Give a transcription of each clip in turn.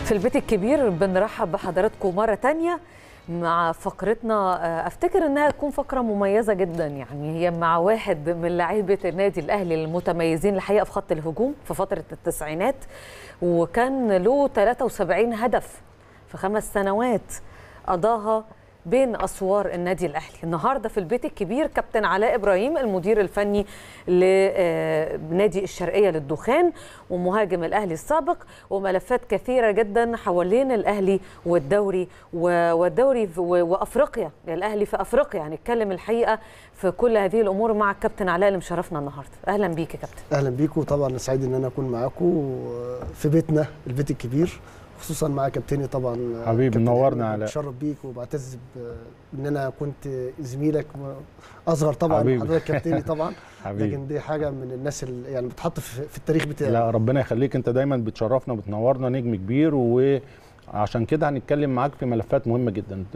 في البيت الكبير بنرحب بحضراتكم مرة تانية مع فقرتنا افتكر انها تكون فقره مميزه جدا يعني هي مع واحد من لعيبه النادي الاهلي المتميزين الحقيقه في خط الهجوم في فتره التسعينات وكان له 73 هدف في خمس سنوات قضاها بين اسوار النادي الاهلي النهارده في البيت الكبير كابتن علاء ابراهيم المدير الفني لنادي الشرقيه للدخان ومهاجم الاهلي السابق وملفات كثيره جدا حوالين الاهلي والدوري والدوري وافريقيا الاهلي في افريقيا هنتكلم يعني الحقيقه في كل هذه الامور مع الكابتن علاء اللي مشرفنا النهارده اهلا بيك يا كابتن اهلا بيكم طبعا سعيد ان انا اكون معاكم في بيتنا البيت الكبير خصوصا مع كابتني طبعا حبيبي منورنا علاء بتشرف بيك وبعتز ان انا كنت زميلك اصغر طبعا حبيبي. حضرتك كابتني طبعا حبيبي. لكن دي حاجه من الناس اللي يعني بتحط في التاريخ بتاعي لا ربنا يخليك انت دايما بتشرفنا وبتنورنا نجم كبير وعشان كده هنتكلم معاك في ملفات مهمه جدا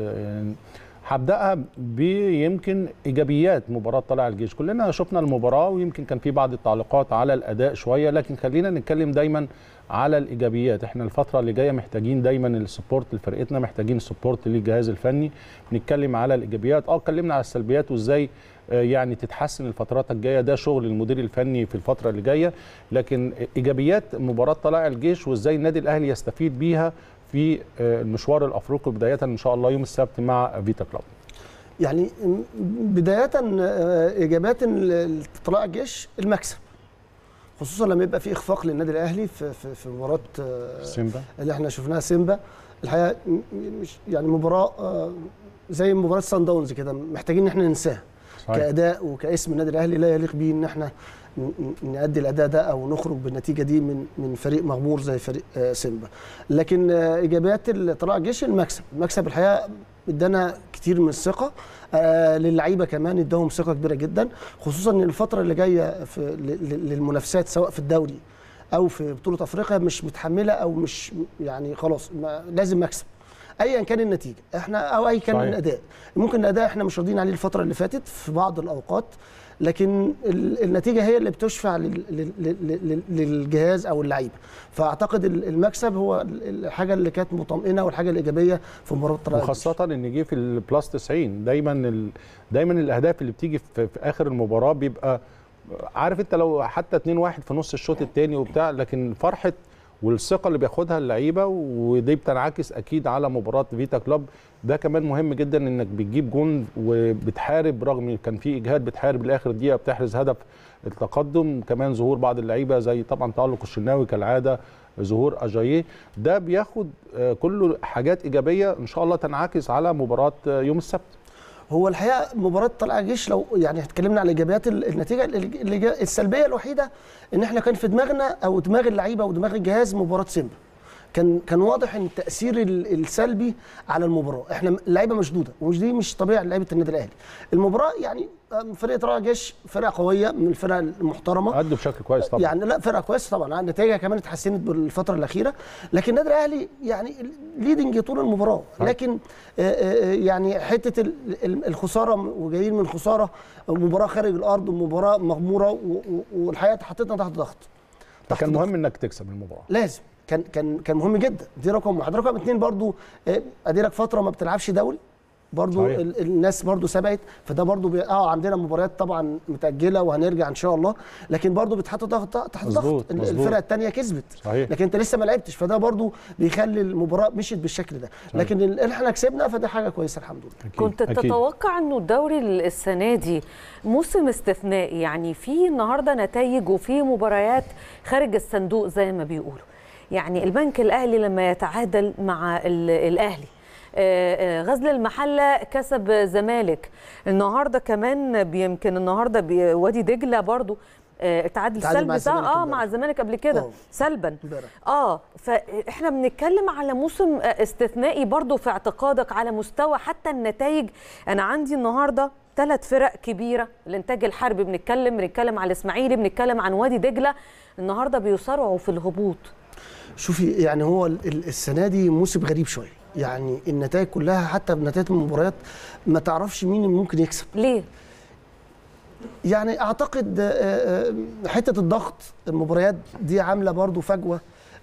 هبداها بيمكن ايجابيات مباراه طلائع الجيش كلنا شفنا المباراه ويمكن كان في بعض التعليقات على الاداء شويه لكن خلينا نتكلم دايما على الايجابيات احنا الفتره اللي جايه محتاجين دايما السبورت لفرقتنا محتاجين السبورت للجهاز الفني بنتكلم على الايجابيات اه اتكلمنا على السلبيات وازاي يعني تتحسن الفترات الجايه ده شغل المدير الفني في الفتره اللي جايه لكن ايجابيات مباراه طلائع الجيش وازاي النادي الاهلي يستفيد بيها في المشوار الافريقي بدايه ان شاء الله يوم السبت مع فيتا كلوب يعني بدايه ايجابيات طلائع الجيش المكسب خصوصا لما يبقى في اخفاق للنادي الاهلي في في, في مباراه سيمبا اللي احنا شفناها سيمبا الحقيقه مش يعني مباراه زي مباراه سان داونز كده محتاجين ان احنا ننساها كاداء وكاسم النادي الاهلي لا يليق به ان احنا نأدي الاداء ده او نخرج بالنتيجه دي من من فريق مغمور زي فريق سيمبا لكن ايجابيات طلائع الجيش المكسب المكسب الحقيقه ادانا كتير من الثقه آه للعيبه كمان اداهم ثقه كبيره جدا خصوصا ان الفتره اللي جايه في للمنافسات سواء في الدوري او في بطوله افريقيا مش متحمله او مش يعني خلاص لازم مكسب ايا كان النتيجه احنا او اي كان صحيح. الاداء ممكن الاداء احنا مش راضيين عليه الفتره اللي فاتت في بعض الاوقات لكن النتيجه هي اللي بتشفع للجهاز او اللعيبه فاعتقد المكسب هو الحاجه اللي كانت مطمئنه والحاجه الايجابيه في مباراه طلائع وخاصه ان جه في البلس 90 دايما ال... دايما الاهداف اللي بتيجي في, في اخر المباراه بيبقى عارف انت لو حتى 2 1 في نص الشوط الثاني وبتاع لكن فرحه والثقه اللي بياخدها اللعيبه ودي بتنعكس اكيد على مباراه فيتا كلوب ده كمان مهم جدا انك بتجيب جون وبتحارب رغم كان في اجهاد بتحارب لاخر دقيقه بتحرز هدف التقدم كمان ظهور بعض اللعيبه زي طبعا تالق الشناوي كالعاده ظهور اجاييه ده بياخد كله حاجات ايجابيه ان شاء الله تنعكس على مباراه يوم السبت هو الحقيقه مباراه طلائع الجيش لو يعني اتكلمنا على ايجابيات النتيجه السلبيه الوحيده ان احنا كان في دماغنا او دماغ اللعيبه ودماغ الجهاز مباراه سيمبا كان كان واضح ان التاثير السلبي على المباراه احنا اللعيبه مشدوده ومش دي مش طبيعه لعيبه النادي الاهلي المباراه يعني فرقه طلائع الجيش فرقه قويه من الفرق المحترمه ادوا بشكل كويس طبعا يعني لا فرقه كويسه طبعا النتائج كمان اتحسنت بالفتره الاخيره لكن النادي الاهلي يعني ليدنج طول المباراه لكن يعني حته الخساره وجايين من خساره مباراه خارج الارض ومباراه مغموره والحقيقه حطيتنا تحت ضغط فكان مهم انك تكسب المباراه لازم كان كان كان مهم جدا دي رقم واحد رقم اثنين برضو اديلك فتره ما بتلعبش دوري برضو صحيح. الناس برضو سبقت فده برضو بي... اه عندنا مباريات طبعا متاجله وهنرجع ان شاء الله لكن برضو بتحط ضغط تحت ضغط الفرقه الثانيه كسبت صحيح. لكن انت لسه ما لعبتش فده برضو بيخلي المباراه مشيت بالشكل ده صحيح. لكن احنا كسبنا فدي حاجه كويسه الحمد لله أكيد. كنت أكيد. تتوقع انه الدوري السنه دي موسم استثنائي يعني في النهارده نتائج وفي مباريات خارج الصندوق زي ما بيقولوا يعني البنك الاهلي لما يتعادل مع الاهلي غزل المحله كسب زمالك النهارده كمان يمكن النهارده وادي دجله برضو اتعادل سلبي صح اه مع الزمالك قبل كده سلبا اه فاحنا بنتكلم على موسم استثنائي برضو في اعتقادك على مستوى حتى النتائج انا عندي النهارده ثلاث فرق كبيره الانتاج الحربي بنتكلم بنتكلم على الاسماعيلي بنتكلم عن وادي دجله النهارده بيصارعوا في الهبوط شوفي يعني هو السنه دي موسم غريب شويه يعني النتائج كلها حتى بنتائج المباريات ما تعرفش مين اللي ممكن يكسب ليه يعني اعتقد حته الضغط المباريات دي عامله برضو فجوه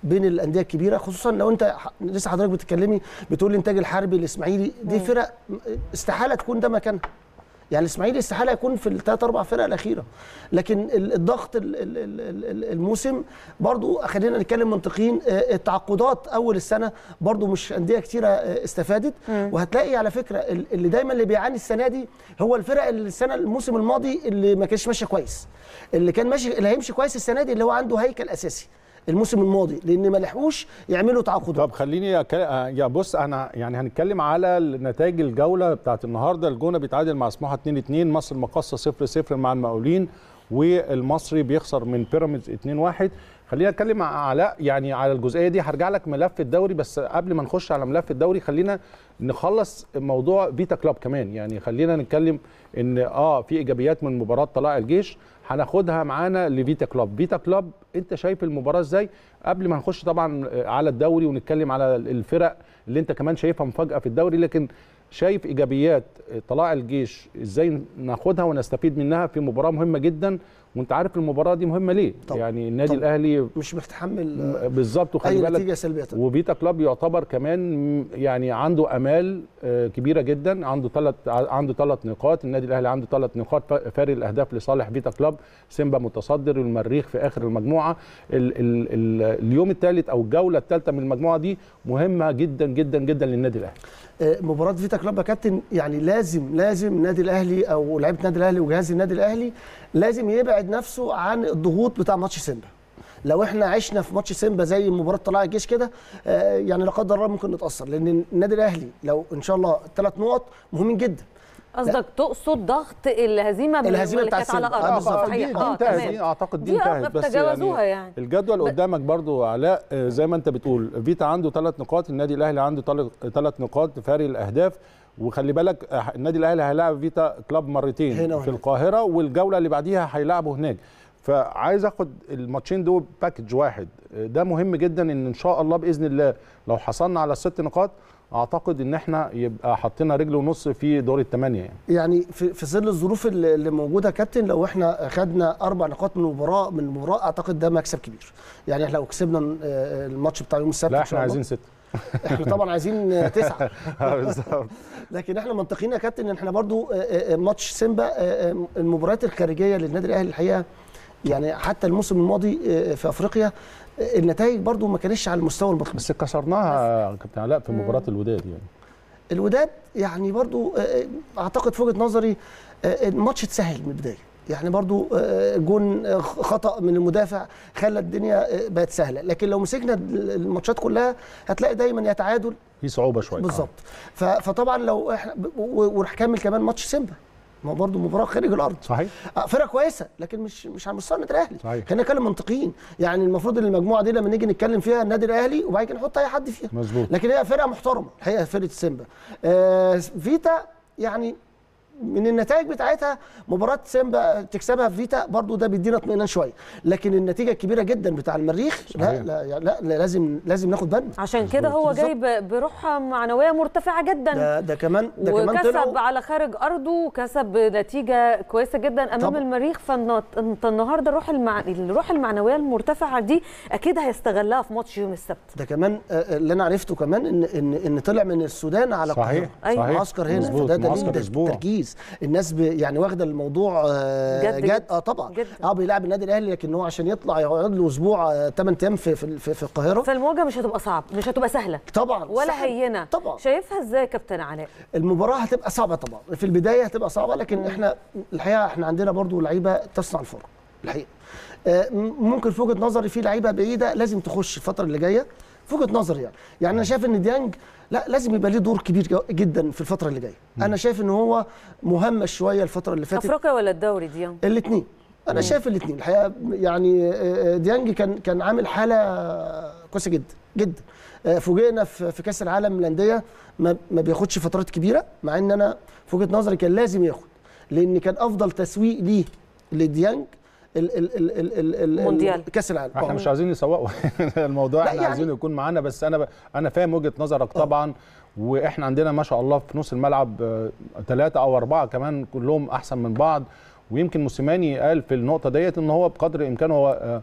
بين الانديه الكبيره خصوصا لو انت ح- لسه حضرتك بتتكلمي بتقول الانتاج الحربي الاسماعيلي دي فرق م- استحاله تكون ده مكانها يعني الاسماعيلي استحاله يكون في الثلاث اربع فرق الاخيره لكن ال- الضغط ال- ال- ال- ال- الموسم برضو خلينا نتكلم منطقيين آه، التعاقدات اول السنه برضو مش انديه كتيره آه، استفادت وهتلاقي على فكره ال- اللي دايما اللي بيعاني السنه دي هو الفرق اللي السنه الموسم الماضي اللي ما كانش ماشيه كويس اللي كان ماشي اللي هيمشي كويس السنه دي اللي هو عنده هيكل اساسي الموسم الماضي لان ما لحقوش يعملوا تعاقدات طب خليني أك... آه، يا بص انا يعني هنتكلم على نتائج الجوله بتاعت النهارده الجونه بيتعادل مع سموحه 2 2 مصر المقاصه 0 0 مع المقاولين والمصري بيخسر من بيراميدز 2 1 خلينا نتكلم مع علاء يعني على الجزئيه دي هرجع لك ملف الدوري بس قبل ما نخش على ملف الدوري خلينا نخلص موضوع فيتا كلاب كمان يعني خلينا نتكلم ان اه في ايجابيات من مباراه طلائع الجيش هناخدها معانا لفيتا كلاب فيتا كلاب انت شايف المباراه ازاي قبل ما نخش طبعا على الدوري ونتكلم على الفرق اللي انت كمان شايفها مفاجاه في الدوري لكن شايف ايجابيات طلائع الجيش ازاي ناخدها ونستفيد منها في مباراه مهمه جدا وانت عارف المباراه دي مهمه ليه طبعا. يعني النادي طبعا. الاهلي مش متحمل آه، بالظبط وخلي اي بالك نتيجه سلبيه طبعاً. وفيتا كلاب يعتبر كمان م- يعني عنده امال آه، كبيره جدا عنده ثلاث عنده ثلاث نقاط النادي الاهلي عنده ثلاث نقاط فا- فارق الاهداف لصالح فيتا كلاب سيمبا متصدر والمريخ في اخر المجموعه ال ال ال اليوم الثالث او الجوله الثالثه من المجموعه دي مهمه جدا جدا جدا للنادي الاهلي آه، مباراه فيتا كلوب يا كابتن يعني لازم لازم النادي الاهلي او لعيبه النادي الاهلي وجهاز النادي الاهلي لازم يبعد نفسه عن الضغوط بتاع ماتش سيمبا لو احنا عشنا في ماتش سيمبا زي مباراه طلائع الجيش كده آه، يعني لا قدر الله ممكن نتاثر لان النادي الاهلي لو ان شاء الله ثلاث نقط مهمين جدا قصدك تقصد ضغط الهزيمه من الهزيمة اللي بتاع كانت على السلب. ارض آه، بالظبط. صحيح دي, اه دي انتهت دي تمام اعتقد دي دي انتهت بس تجاوزوها يعني. الجدول قدامك برضو علاء آه، زي ما انت بتقول فيتا عنده ثلاث نقاط النادي الاهلي عنده ثلاث نقاط فارق الاهداف وخلي بالك آه، النادي الاهلي هيلاعب فيتا كلاب مرتين هنا في وهناك. القاهره والجوله اللي بعديها هيلاعبوا هناك فعايز اخد الماتشين دول باكج واحد آه، ده مهم جدا ان ان شاء الله باذن الله لو حصلنا على الست نقاط اعتقد ان احنا يبقى حطينا رجل ونص في دور الثمانيه يعني يعني في في ظل الظروف اللي اللي موجوده يا كابتن لو احنا خدنا اربع نقاط من المباراه من المباراه اعتقد ده مكسب كبير يعني احنا لو كسبنا آه، الماتش بتاع يوم السبت لا إن شاء احنا الله، عايزين ست احنا طبعا عايزين آه، تسعه بالظبط لكن احنا منطقيين يا كابتن ان احنا برضو آه، آه، ماتش سيمبا آه، آه، المباريات الخارجيه للنادي الاهلي الحقيقه يعني حتى الموسم الماضي آه، في افريقيا آه، النتائج برضو ما كانتش على المستوى المطلوب بس كسرناها يا كابتن علاء في مباراه الوداد يعني الوداد يعني برضو آه، اعتقد في وجهه نظري آه، الماتش اتسهل من البدايه يعني برضو آه، جون آه، خطا من المدافع خلى الدنيا آه، بقت سهله لكن لو مسكنا الماتشات كلها هتلاقي دايما يا تعادل في صعوبه شويه بالظبط ف- فطبعا لو احنا و- وراح كمل كمان ماتش سيمبا ما هو برضه مباراه خارج الارض صحيح آه، فرقه كويسه لكن مش مش على مستوى النادي الاهلي صحيح. خلينا نتكلم منطقيين يعني المفروض ان المجموعه دي لما نيجي نتكلم فيها النادي الاهلي وبعد كده نحط اي حد فيها مظبوط لكن هي فرقه محترمه الحقيقه فرقه سيمبا آه فيتا يعني من النتائج بتاعتها مباراه سيمبا تكسبها في فيتا برضو ده بيدينا اطمئنان شويه لكن النتيجه الكبيره جدا بتاع المريخ لا صحيح. لا, لا, لا, لا لازم لازم ناخد بالنا عشان كده هو بالظبط. جاي ب- بروح معنويه مرتفعه جدا ده ده كمان ده كمان وكسب طلعوا على خارج ارضه وكسب نتيجه كويسه جدا امام طبعا. المريخ فانت النهارده الروح المع... الروح المعنويه المرتفعه دي اكيد هيستغلها في ماتش يوم السبت ده كمان آه، اللي انا عرفته كمان ان ان ان طلع من السودان على صحيح القاهره أيوة. صحيح معسكر هنا مظبوط، فده دليل معسكر ده اسبوع تركيز الناس ب يعني واخده الموضوع آه، جد جد جدا. اه طبعا جدا. اه بيلعب النادي الاهلي لكن هو عشان يطلع يقعد له اسبوع 8 ايام في في, في, في القاهره فالمواجهه مش هتبقى صعب مش هتبقى سهله طبعا ولا صعب. هينه طبعا شايفها ازاي يا كابتن علاء المباراه هتبقى صعبه طبعا في البدايه هتبقى صعبه لكن احنا الحقيقه احنا عندنا برضو لعيبه تصنع الفرق الحقيقه آه، م- ممكن في وجهه نظري في لعيبه بعيده لازم تخش الفتره اللي جايه في وجهه نظري يعني يعني انا شايف ان ديانج لا لازم يبقى ليه دور كبير جو- جدا في الفتره اللي جايه انا شايف ان هو مهمش شويه الفتره اللي فاتت افريقيا ولا الدوري دي الاثنين انا شايف الاثنين الحقيقه يعني آه، ديانج كان كان عامل حاله كويسه جدا جدا آه، فوجئنا في في كاس العالم للانديه ما ما بياخدش فترات كبيره مع ان انا في وجهه نظري كان لازم ياخد لان كان افضل تسويق ليه لديانج ال ال ال ال ال ال مونديال. كاس العالم احنا آه. مش عايزين نسوقه الموضوع لا احنا يعني- عايزينه يكون معانا بس انا ب... انا فاهم وجهه نظرك طبعا واحنا عندنا ما شاء الله في نص الملعب ثلاثه او اربعه كمان كلهم احسن من بعض ويمكن موسيماني قال في النقطه ديت ان هو بقدر الامكان هو آه،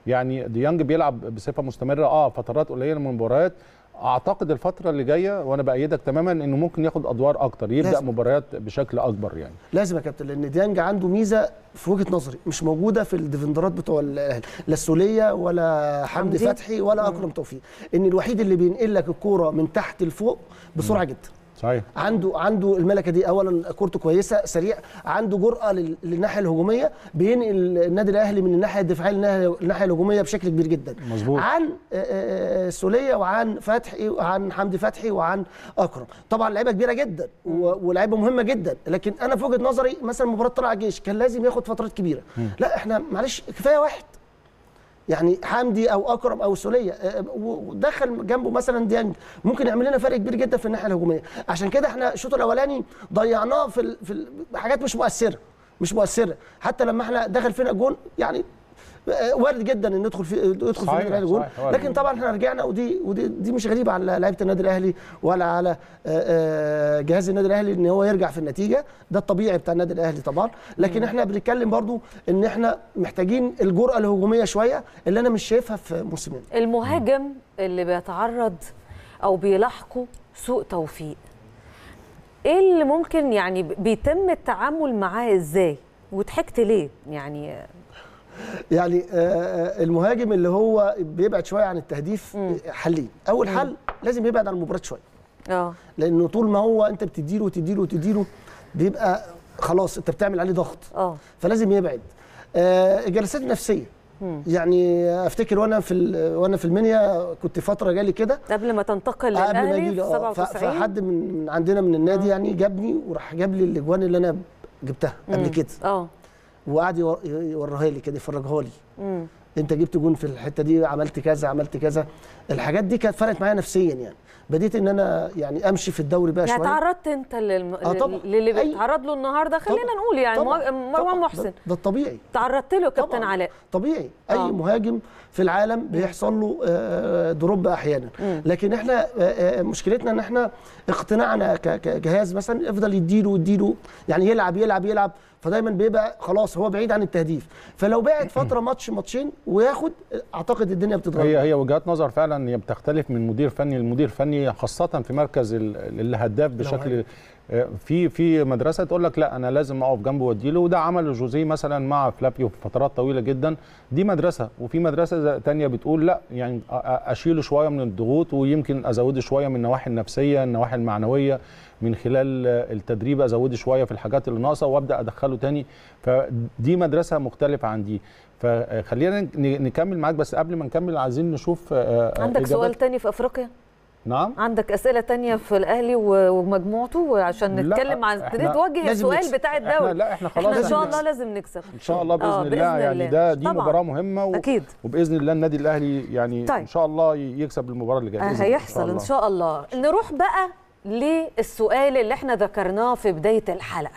يعني ديانج بيلعب بصفه مستمره اه فترات قليله من المباريات اعتقد الفتره اللي جايه وانا بايدك تماما انه ممكن ياخد ادوار اكتر يبدا لازم. مباريات بشكل اكبر يعني لازم يا كابتن لان ديانج عنده ميزه في وجهه نظري مش موجوده في الديفندرات بتوع الاهلي لا السوليه ولا حمدي حمدي. فتحي ولا اكرم توفيق ان الوحيد اللي بينقل لك الكوره من تحت لفوق بسرعه جدا صحيح عنده عنده الملكه دي اولا كورته كويسه سريع عنده جرأه لل- للناحيه الهجوميه بينقل النادي الاهلي من الناحيه الدفاعيه للناحية- للناحيه الهجوميه بشكل كبير جدا مظبوط. عن آه، آه، سوليه وعن فتحي وعن حمدي فتحي وعن اكرم طبعا لعيبه كبيره جدا و- ولاعيبه مهمه جدا لكن انا في وجهه نظري مثلا مباراه طلع الجيش كان لازم ياخد فترات كبيره لا احنا معلش كفايه واحد يعني حمدي او اكرم او سوليه آه، ودخل جنبه مثلا ديانج ممكن يعمل لنا فرق كبير جدا في الناحيه الهجوميه عشان كده احنا الشوط الاولاني ضيعناه في ال... في ال... حاجات مش مؤثره مش مؤثره حتى لما احنا دخل فينا جون يعني آه، وارد جدا ان ندخل في يدخل في صحيح، النادي الاهلي جون صحيح، وارد. لكن طبعا احنا رجعنا ودي ودي دي مش غريبه على لعيبه النادي الاهلي ولا على آه، آه، جهاز النادي الاهلي ان هو يرجع في النتيجه ده الطبيعي بتاع النادي الاهلي طبعا لكن احنا بنتكلم برضو ان احنا محتاجين الجرأه الهجوميه شويه اللي انا مش شايفها في موسمين المهاجم اللي بيتعرض او بيلاحقه سوء توفيق ايه اللي ممكن يعني بيتم التعامل معاه ازاي وضحكت ليه يعني يعني آه، آه، المهاجم اللي هو بيبعد شويه عن التهديف حلين اول حل لازم يبعد عن المباراه شويه اه لانه طول ما هو انت بتديله وتديله وتديله بيبقى خلاص انت بتعمل عليه ضغط اه فلازم يبعد آه، الجلسات النفسيه يعني افتكر وانا في ال- وانا في المنيا كنت فتره جالي كده قبل ما تنتقل قبل ما للاهلي اجي في اه ف- 97 فحد من من عندنا من النادي يعني جابني وراح جاب لي الاجوان اللي انا جبتها قبل مم. كده اه وقعد يور- يوريها لي كده يفرجها لي مم. انت جبت جون في الحته دي عملت كذا عملت كذا الحاجات دي كانت فرقت معايا نفسيا يعني بديت ان انا يعني امشي في الدوري بقى يعني شويه تعرضت انت للم... آه طبعا. للي أي- بيتعرض له النهارده خلينا طبعا. نقول يعني طبعا. مو- طبعا. مروان ده- محسن ده الطبيعي تعرضت له كابتن طبعاً. علاء طبيعي اي آه. مهاجم في العالم بيحصل له آه، دروب احيانا لكن احنا آه، آه، مشكلتنا ان احنا اقتناعنا ك- كجهاز مثلا يفضل يديله ويديله يعني يلعب يلعب يلعب فدايما بيبقى خلاص هو بعيد عن التهديف فلو بعد فتره ماتش ماتشين وياخد اعتقد الدنيا بتتغير هي هي وجهات نظر فعلا هي بتختلف من مدير فني لمدير فني خاصه في مركز ال- الهداف بشكل آه، في في مدرسه تقول لك لا انا لازم اقف جنبه واديله وده عمله جوزيه مثلا مع فلافيو في فترات طويله جدا دي مدرسه وفي مدرسه زي- تانية بتقول لا يعني أ- أ- اشيله شويه من الضغوط ويمكن ازوده شويه من النواحي النفسيه النواحي المعنويه من خلال آه، التدريب ازوده شويه في الحاجات اللي ناقصه وابدا ادخله تاني فدي مدرسه مختلفه عن دي فخلينا ن- نكمل معاك بس قبل ما نكمل عايزين نشوف آه، آه، عندك إجابات. سؤال تاني في افريقيا نعم عندك اسئله تانية في الاهلي و- ومجموعته عشان لا، نتكلم عن إحنا تبتدي توجه لازم السؤال نكسب. بتاع احنا الدوري لا احنا خلاص احنا ان لازم شاء نكسب. الله لازم نكسب ان شاء الله باذن آه، الله بإذن يعني الله. ده دي طبعاً. مباراه مهمه و... أكيد. وباذن الله النادي الاهلي يعني طيب. ان شاء الله يكسب المباراه اللي جايه بإذن الله. هيحصل ان شاء الله نروح بقى للسؤال اللي احنا ذكرناه في بدايه الحلقه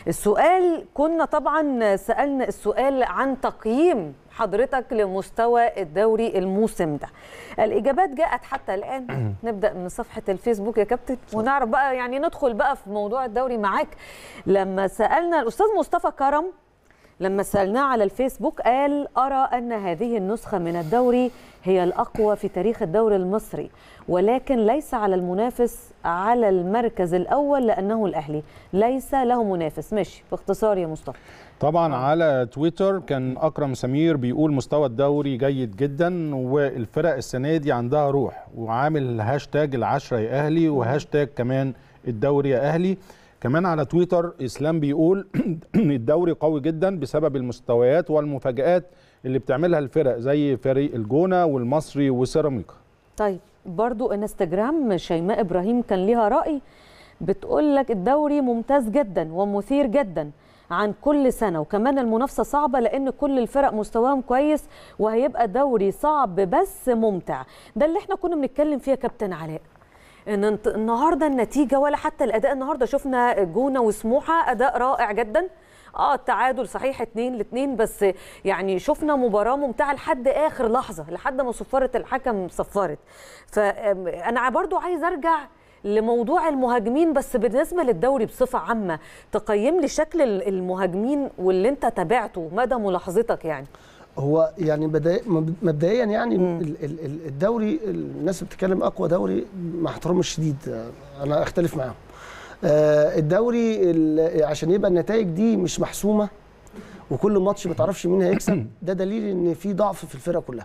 السؤال كنا طبعا سالنا السؤال عن تقييم حضرتك لمستوى الدوري الموسم ده الاجابات جاءت حتى الان نبدا من صفحه الفيسبوك يا كابتن ونعرف بقى يعني ندخل بقى في موضوع الدوري معاك لما سالنا الاستاذ مصطفى كرم لما سألناه على الفيسبوك قال أرى أن هذه النسخة من الدوري هي الأقوى في تاريخ الدوري المصري ولكن ليس على المنافس على المركز الأول لأنه الأهلي ليس له منافس ماشي باختصار يا مصطفى طبعا على تويتر كان اكرم سمير بيقول مستوى الدوري جيد جدا والفرق السنه دي عندها روح وعامل هاشتاج العشرة يا اهلي وهاشتاج كمان الدوري يا اهلي كمان على تويتر اسلام بيقول الدوري قوي جدا بسبب المستويات والمفاجآت اللي بتعملها الفرق زي فريق الجونه والمصري وسيراميكا طيب برضو انستجرام شيماء إبراهيم كان ليها رأي بتقول لك الدوري ممتاز جدا ومثير جدا عن كل سنة وكمان المنافسة صعبة لأن كل الفرق مستواهم كويس وهيبقى دوري صعب بس ممتع ده اللي احنا كنا بنتكلم فيه يا كابتن علاء ان انت- النهارده النتيجه ولا حتى الاداء النهارده شفنا جونه وسموحه اداء رائع جدا اه التعادل صحيح اتنين لاتنين بس يعني شفنا مباراه ممتعه لحد اخر لحظه لحد ما صفاره الحكم صفرت فانا برضو عايز ارجع لموضوع المهاجمين بس بالنسبه للدوري بصفه عامه تقيم لي شكل المهاجمين واللي انت تابعته مدى ملاحظتك يعني هو يعني بداية مبدئيا يعني ال- ال- ال- الدوري الناس بتتكلم اقوى دوري مع احترامي الشديد آه، انا اختلف معاهم آه، الدوري ال- عشان يبقى النتائج دي مش محسومه وكل ماتش ما تعرفش مين هيكسب ده دليل ان في ضعف في الفرقه كلها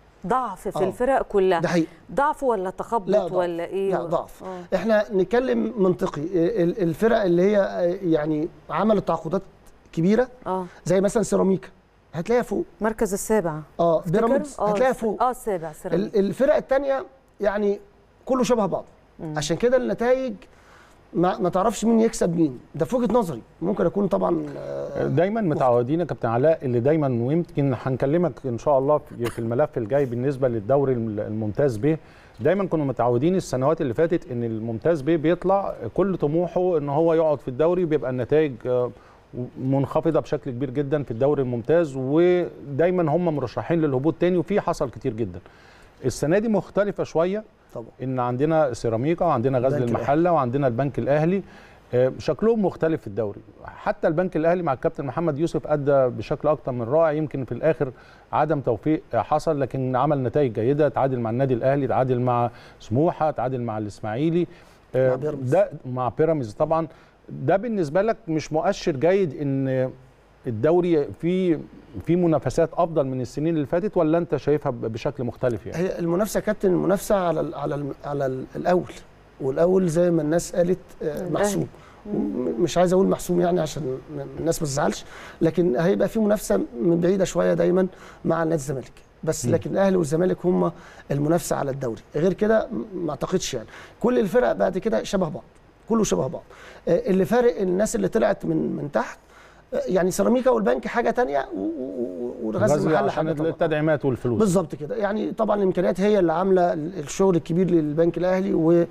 ضعف في آه. الفرق كلها ده حقيقي ضعف ولا تخبط لا ضعف. ولا ايه لا ضعف آه. احنا نتكلم منطقي ال- الفرق اللي هي آه، يعني عملت تعاقدات كبيره اه زي مثلا سيراميكا هتلاقيها فوق مركز السابع اه تفتكر؟ بيراميدز آه، هتلاقيها فوق اه السابع سيراميكا ال- الفرق الثانيه يعني كله شبه بعض عشان كده النتائج ما, ما تعرفش مين يكسب مين ده في وجهه نظري ممكن اكون طبعا آه، دايما متعودين يا كابتن علاء اللي دايما ويمكن هنكلمك ان شاء الله في في الملف الجاي بالنسبه للدوري الم- الممتاز به دايما كنا متعودين السنوات اللي فاتت ان الممتاز به بيطلع كل طموحه ان هو يقعد في الدوري بيبقى النتائج آه، منخفضه بشكل كبير جدا في الدوري الممتاز ودايما هم مرشحين للهبوط تاني وفي حصل كتير جدا السنه دي مختلفه شويه طبعا ان عندنا سيراميكا وعندنا غزل البنك المحله وعندنا البنك الاهلي آه، شكلهم مختلف في الدوري حتى البنك الاهلي مع الكابتن محمد يوسف ادى بشكل اكتر من رائع يمكن في الاخر عدم توفيق آه، حصل لكن عمل نتائج جيده تعادل مع النادي الاهلي تعادل مع سموحه تعادل مع الاسماعيلي آه، مع بيراميدز. ده مع بيراميدز طبعا ده بالنسبه لك مش مؤشر جيد ان الدوري في في منافسات افضل من السنين اللي فاتت ولا انت شايفها ب- بشكل مختلف يعني هي المنافسه يا كابتن المنافسه على ال على ال على ال الاول والاول زي ما الناس قالت آه، محسوم م- مش عايز اقول محسوم يعني عشان م- الناس ما تزعلش لكن هيبقى في منافسه من بعيده شويه دايما مع النادي الزمالك بس م. لكن الاهلي والزمالك هم المنافسه على الدوري غير كده م- ما اعتقدش يعني كل الفرق بعد كده شبه بعض كله شبه بعض آه، اللي فارق الناس اللي طلعت من من تحت آه، يعني سيراميكا والبنك حاجه تانية و- و- و- وغزل غزل المحله عشان حاجه طبعا التدعيمات والفلوس بالظبط كده يعني طبعا الامكانيات هي اللي عامله الشغل الكبير للبنك الاهلي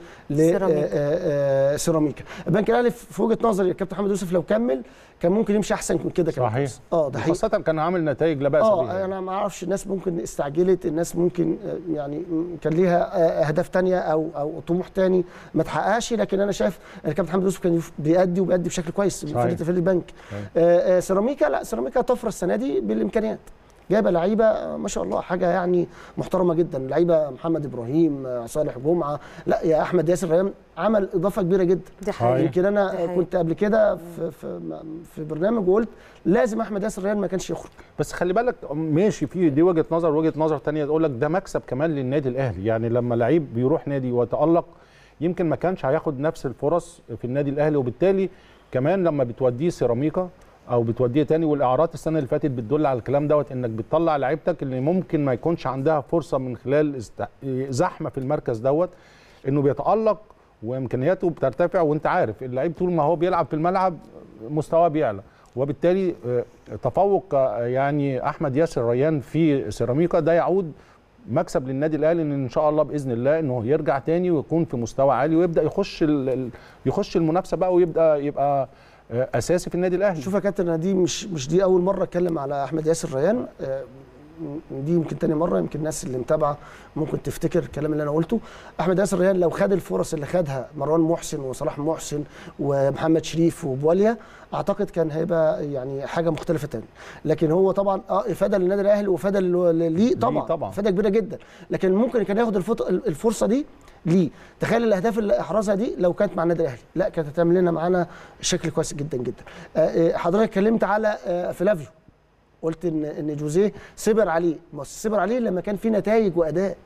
سيراميكا. ولسيراميكا البنك الاهلي في وجهه نظري الكابتن محمد يوسف لو كمل كان ممكن يمشي احسن من كده كمان صحيح اه ده حقيقي خاصة كان عامل نتائج لا بأس بيها اه انا ما اعرفش الناس ممكن استعجلت الناس ممكن آه، يعني م- كان ليها آه، اهداف تانية او او طموح تاني ما تحققش لكن انا شايف ان الكابتن محمد يوسف كان يف- بيأدي وبيأدي بشكل كويس في صحيح. فريق فريق البنك صحيح. آه، آه، سيراميكا لا سيراميكا طفره السنه دي بالامكانيات جايبه لعيبه آه، ما شاء الله حاجه يعني محترمه جدا لعيبه محمد ابراهيم آه، صالح جمعه لا يا احمد ياسر ريان عمل اضافه كبيره جدا دي صحيح. حقيقة يمكن دي انا حقيقة. كنت قبل كده في في في برنامج وقلت لازم احمد ياسر ريان ما كانش يخرج بس خلي بالك ماشي في دي وجهة نظر وجهة نظر تانية تقول لك ده مكسب كمان للنادي الأهلي يعني لما لعيب بيروح نادي ويتألق يمكن ما كانش هياخد نفس الفرص في النادي الأهلي وبالتالي كمان لما بتوديه سيراميكا او بتوديه تاني والاعارات السنه اللي فاتت بتدل على الكلام دوت انك بتطلع لعيبتك اللي ممكن ما يكونش عندها فرصه من خلال است- زحمه في المركز دوت انه بيتالق وامكانياته بترتفع وانت عارف اللعيب طول ما هو بيلعب في الملعب مستواه بيعلى وبالتالي آه، تفوق آه، يعني احمد ياسر ريان في سيراميكا ده يعود مكسب للنادي الاهلي ان ان شاء الله باذن الله انه يرجع تاني ويكون في مستوى عالي ويبدا يخش ال- ال- يخش المنافسه بقى ويبدا يبقى آه، اساسي في النادي الاهلي شوف يا كابتن انا دي مش مش دي اول مره اتكلم على احمد ياسر ريان آه، دي يمكن تاني مره يمكن الناس اللي متابعه ممكن تفتكر الكلام اللي انا قلته احمد ياسر ريان لو خد الفرص اللي خدها مروان محسن وصلاح محسن ومحمد شريف وبواليا اعتقد كان هيبقى يعني حاجه مختلفه تاني لكن هو طبعا اه افاده للنادي الاهلي وافاده لل- ليه طبعا طبعا. افاده كبيره جدا لكن ممكن كان ياخد الفط- الفرصه دي ليه تخيل الاهداف اللي احرزها دي لو كانت مع النادي الاهلي لا كانت هتعمل لنا معانا شكل كويس جدا جدا آه، آه، حضرتك اتكلمت على آه، فلافيو قلت ان ان جوزيه صبر عليه بس صبر عليه لما كان في نتائج واداء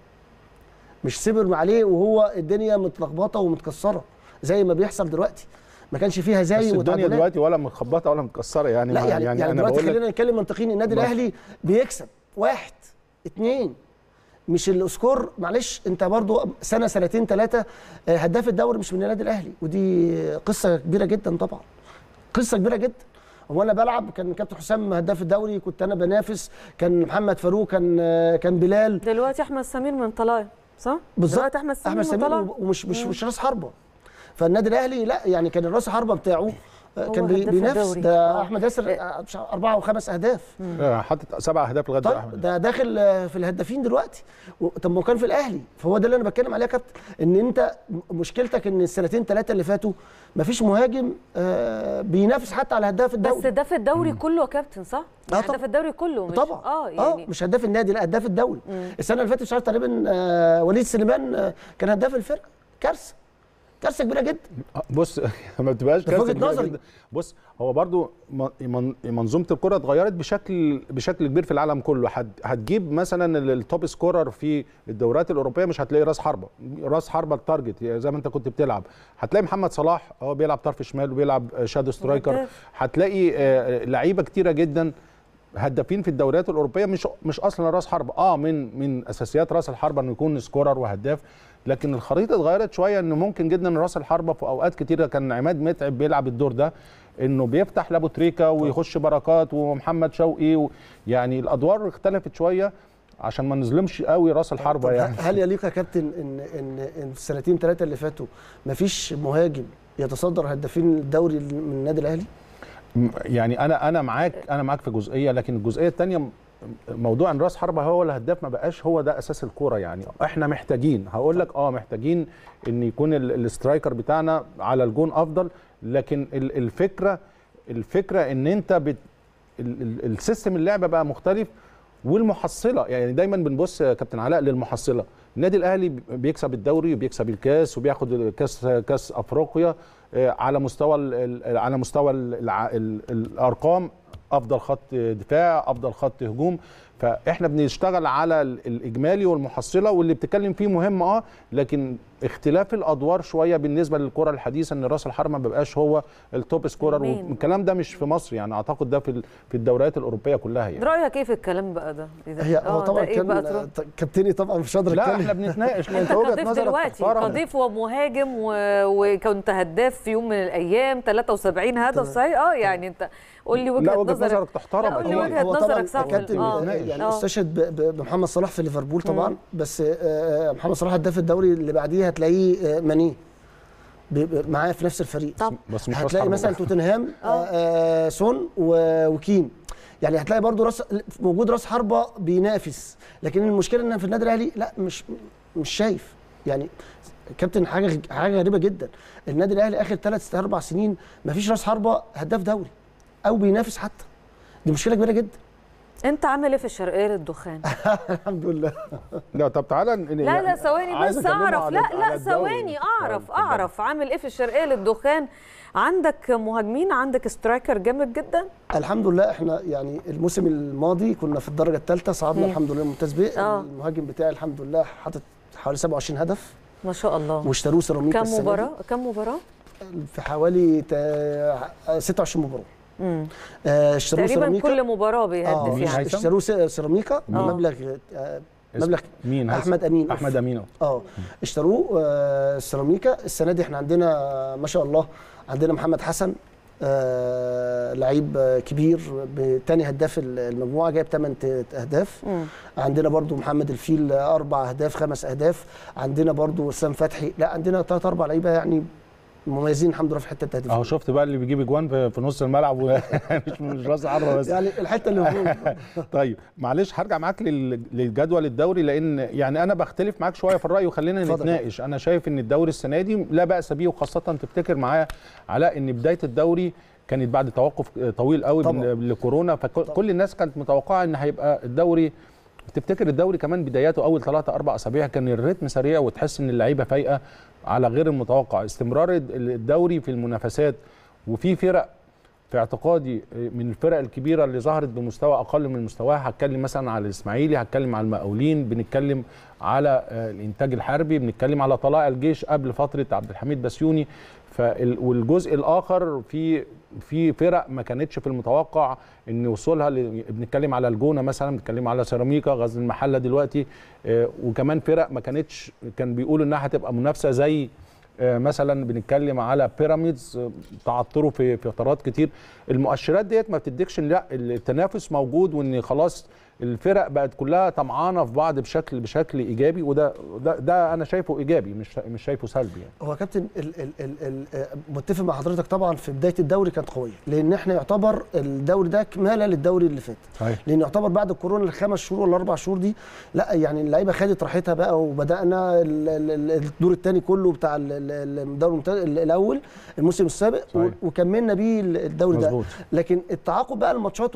مش صبر عليه وهو الدنيا متلخبطه ومتكسره زي ما بيحصل دلوقتي ما كانش فيها بس زي الدنيا وتعادلات. دلوقتي ولا متخبطه ولا متكسره يعني لا ما- يعني يعني, انا دلوقتي بقول لك خلينا نتكلم منطقيين النادي ماشي. الاهلي بيكسب واحد اتنين مش السكور معلش انت برضو سنه سنتين ثلاثه هداف الدوري مش من النادي الاهلي ودي قصه كبيره جدا طبعا قصه كبيره جدا هو انا بلعب كان كابتن حسام هداف الدوري كنت انا بنافس كان محمد فاروق كان كان بلال دلوقتي احمد سمير من طلايا صح؟ بالظبط دلوقتي احمد سمير احمد من سمير طلايا ومش مش مش راس حربه فالنادي الاهلي لا يعني كان الراس حربه بتاعه آه، هو كان بي- هداف بينافس الدوري. ده آه. احمد ياسر آه، مش عارف اربعه وخمس اهداف آه، حاطط سبع اهداف لغايه طيب احمد ده داخل آه، في الهدافين دلوقتي و- طب ما هو كان في الاهلي فهو ده اللي انا بتكلم عليه يا كابتن ان انت م- مشكلتك ان السنتين ثلاثه اللي فاتوا مفيش مهاجم آه، بينافس حتى على هداف بس الدوري ده في الدوري كله يا كابتن صح؟ آه يعني ده طبعا. في الدوري كله مش طبعا اه اه يعني مش هداف النادي لا هداف الدوري السنه اللي فاتت مش عارف تقريبا آه، وليد سليمان آه، كان هداف الفرقه كارثه كارثه كبيره جدا آه، بص ما بتبقاش ده في كارثة وجهة كبيرة نظري. جدا. بص هو برضو م- من- منظومه الكره اتغيرت بشكل بشكل كبير في العالم كله هت- هتجيب مثلا ال- التوب سكورر في الدوريات الاوروبيه مش هتلاقي راس حربه راس حربه التارجت يعني زي ما انت كنت بتلعب هتلاقي محمد صلاح هو بيلعب طرف شمال وبيلعب آه، شادو سترايكر هداف. هتلاقي آه، لعيبه كتيره جدا هدافين في الدوريات الاوروبيه مش مش اصلا راس حربه اه من من اساسيات راس الحربه انه يكون سكورر وهداف لكن الخريطه اتغيرت شويه انه ممكن جدا راس الحربه في اوقات كتيره كان عماد متعب بيلعب الدور ده انه بيفتح لابو تريكا ويخش بركات ومحمد شوقي و... يعني الادوار اختلفت شويه عشان ما نظلمش قوي راس الحربه طب يعني هل يليق يا كابتن ان ان ان السنتين ثلاثه اللي فاتوا مفيش مهاجم يتصدر هدافين الدوري من النادي الاهلي؟ م- يعني انا انا معاك انا معاك في جزئيه لكن الجزئيه الثانيه موضوع ان راس حربه هو الهداف ما بقاش هو ده اساس الكوره يعني احنا محتاجين هقول لك اه محتاجين ان يكون ال- الاسترايكر بتاعنا على الجون افضل لكن ال- الفكره الفكره ان انت بت ال- ال- السيستم اللعبه بقى مختلف والمحصله يعني دايما بنبص يا كابتن علاء للمحصله النادي الاهلي بيكسب الدوري وبيكسب الكاس وبياخد كاس كاس افريقيا آه، على مستوى ال- ال- على مستوى ال- الع- ال- الارقام افضل خط دفاع افضل خط هجوم فاحنا بنشتغل على ال- الاجمالي والمحصله واللي بتتكلم فيه مهم اه لكن اختلاف الادوار شويه بالنسبه للكره الحديثه ان راس الحربه ما بقاش هو التوب سكورر مين؟ والكلام ده مش في مصر يعني اعتقد ده في ال- في الدوريات الاوروبيه كلها يعني رايك ايه في الكلام بقى ده؟ إذا- هي هو آه، طبعا ده إيه بقى كان ترد؟ كابتني طبعا مش قادر لا اتكلم احنا بنتناقش انت انت وجهه كضيف نظرك دلوقتي تحترم. كضيف ومهاجم و... وكنت هداف في يوم من الايام 73 هدف صحيح اه يعني انت قول لي وجهه لا وجهه نظرك نظرك تحترم لا، قول لي أكيد. وجهة هو طبعا نظرك صح في كابتن ال- آه. يعني آه. استشهد ب- ب- بمحمد صلاح في ليفربول طبعا بس آه، محمد صلاح هداف الدوري اللي بعديه هتلاقيه آه، ماني ب- ب- معاه في نفس الفريق طب بس مش راس هتلاقي حربة مثلا برضه. توتنهام آه، آه، سون و- وكين يعني هتلاقي برضو راس موجود راس حربه بينافس لكن المشكله ان في النادي الاهلي لا مش مش شايف يعني كابتن حاجه حاجه غريبه جدا النادي الاهلي اخر ثلاث اربع سنين ما فيش راس حربه هداف دوري او بينافس حتى دي مشكله كبيره جدا انت عامل ايه في الشرقيه للدخان؟ الحمد لله لا طب تعالى ن- لا يعني لا ثواني عايز بس أكلمه اعرف على- لا على لا الدوري. ثواني اعرف اتفضل. اعرف عامل ايه في الشرقيه للدخان عندك مهاجمين عندك سترايكر جامد جدا الحمد لله احنا يعني الموسم الماضي كنا في الدرجه الثالثه صعدنا مم. الحمد لله ممتاز بيه آه. المهاجم بتاعي الحمد لله حاطط حوالي 27 هدف ما شاء الله واشتروه سيراميكا كم السنة دي. مباراه كم مباراه في حوالي تا- 26 مباراه امم آه، اشتروه تقريبا سيراميكا كل مباراه اه بيهدف مين يعني هيثم؟ اشتروه س- سيراميكا آه. بمبلغ آه، اسم- مبلغ مين هيثم؟ احمد امين احمد امين اه اشتروه آه، سيراميكا السنه دي احنا عندنا آه، ما شاء الله عندنا محمد حسن آه لعيب آه، كبير تاني هداف المجموعه جايب 8 اهداف مم. عندنا برضو محمد الفيل آه، اربع اهداف خمس اهداف عندنا برضو وسام فتحي لا عندنا ثلاث اربع لعيبه يعني مميزين الحمد لله في حته التهديف اهو شفت بقى اللي بيجيب اجوان في, في نص الملعب و- مش مش راس حربه بس يعني الحته اللي فوق طيب معلش هرجع معاك لل- للجدول الدوري لان يعني انا بختلف معاك شويه في الراي وخلينا اتفضل. نتناقش انا شايف ان الدوري السنه دي لا باس به وخاصه تفتكر معايا علاء ان بدايه الدوري كانت بعد توقف طويل قوي طبعا. من لكورونا فكل الناس كانت متوقعه ان هيبقى الدوري تفتكر الدوري كمان بداياته اول ثلاثة اربع اسابيع كان الريتم سريع وتحس ان اللعيبه فايقه على غير المتوقع استمرار الدوري في المنافسات وفي فرق في اعتقادي من الفرق الكبيره اللي ظهرت بمستوى اقل من مستواها هتكلم مثلا على الاسماعيلي هتكلم على المقاولين بنتكلم على آه، الانتاج الحربي بنتكلم على طلائع الجيش قبل فتره عبد الحميد بسيوني فال- والجزء الاخر في في فرق ما كانتش في المتوقع ان وصولها ل- بنتكلم على الجونه مثلا بنتكلم على سيراميكا غزل المحله دلوقتي آه، وكمان فرق ما كانتش كان بيقولوا انها هتبقى منافسه زي آه، مثلا بنتكلم على بيراميدز آه، تعثروا في في فترات كتير المؤشرات ديت ما بتديكش إن لا التنافس موجود وان خلاص الفرق بقت كلها طمعانه في بعض بشكل بشكل ايجابي وده ده, ده انا شايفه ايجابي مش مش شايفه سلبي يعني هو كابتن ال ال ال ال آه، متفق مع حضرتك طبعا في بدايه الدوري كانت قويه لان احنا يعتبر الدوري ده كماله للدوري اللي فات صحيح لان يعتبر بعد الكورونا الخمس شهور ولا اربع شهور دي لا يعني اللعيبه خدت راحتها بقى وبدانا ال- ال- ال- الدور الثاني كله بتاع ال- ال- الدوري الممتاز ال- الاول الموسم السابق و- صحيح. وكملنا بيه الدوري ده مظبوط لكن التعاقب بقى الماتشات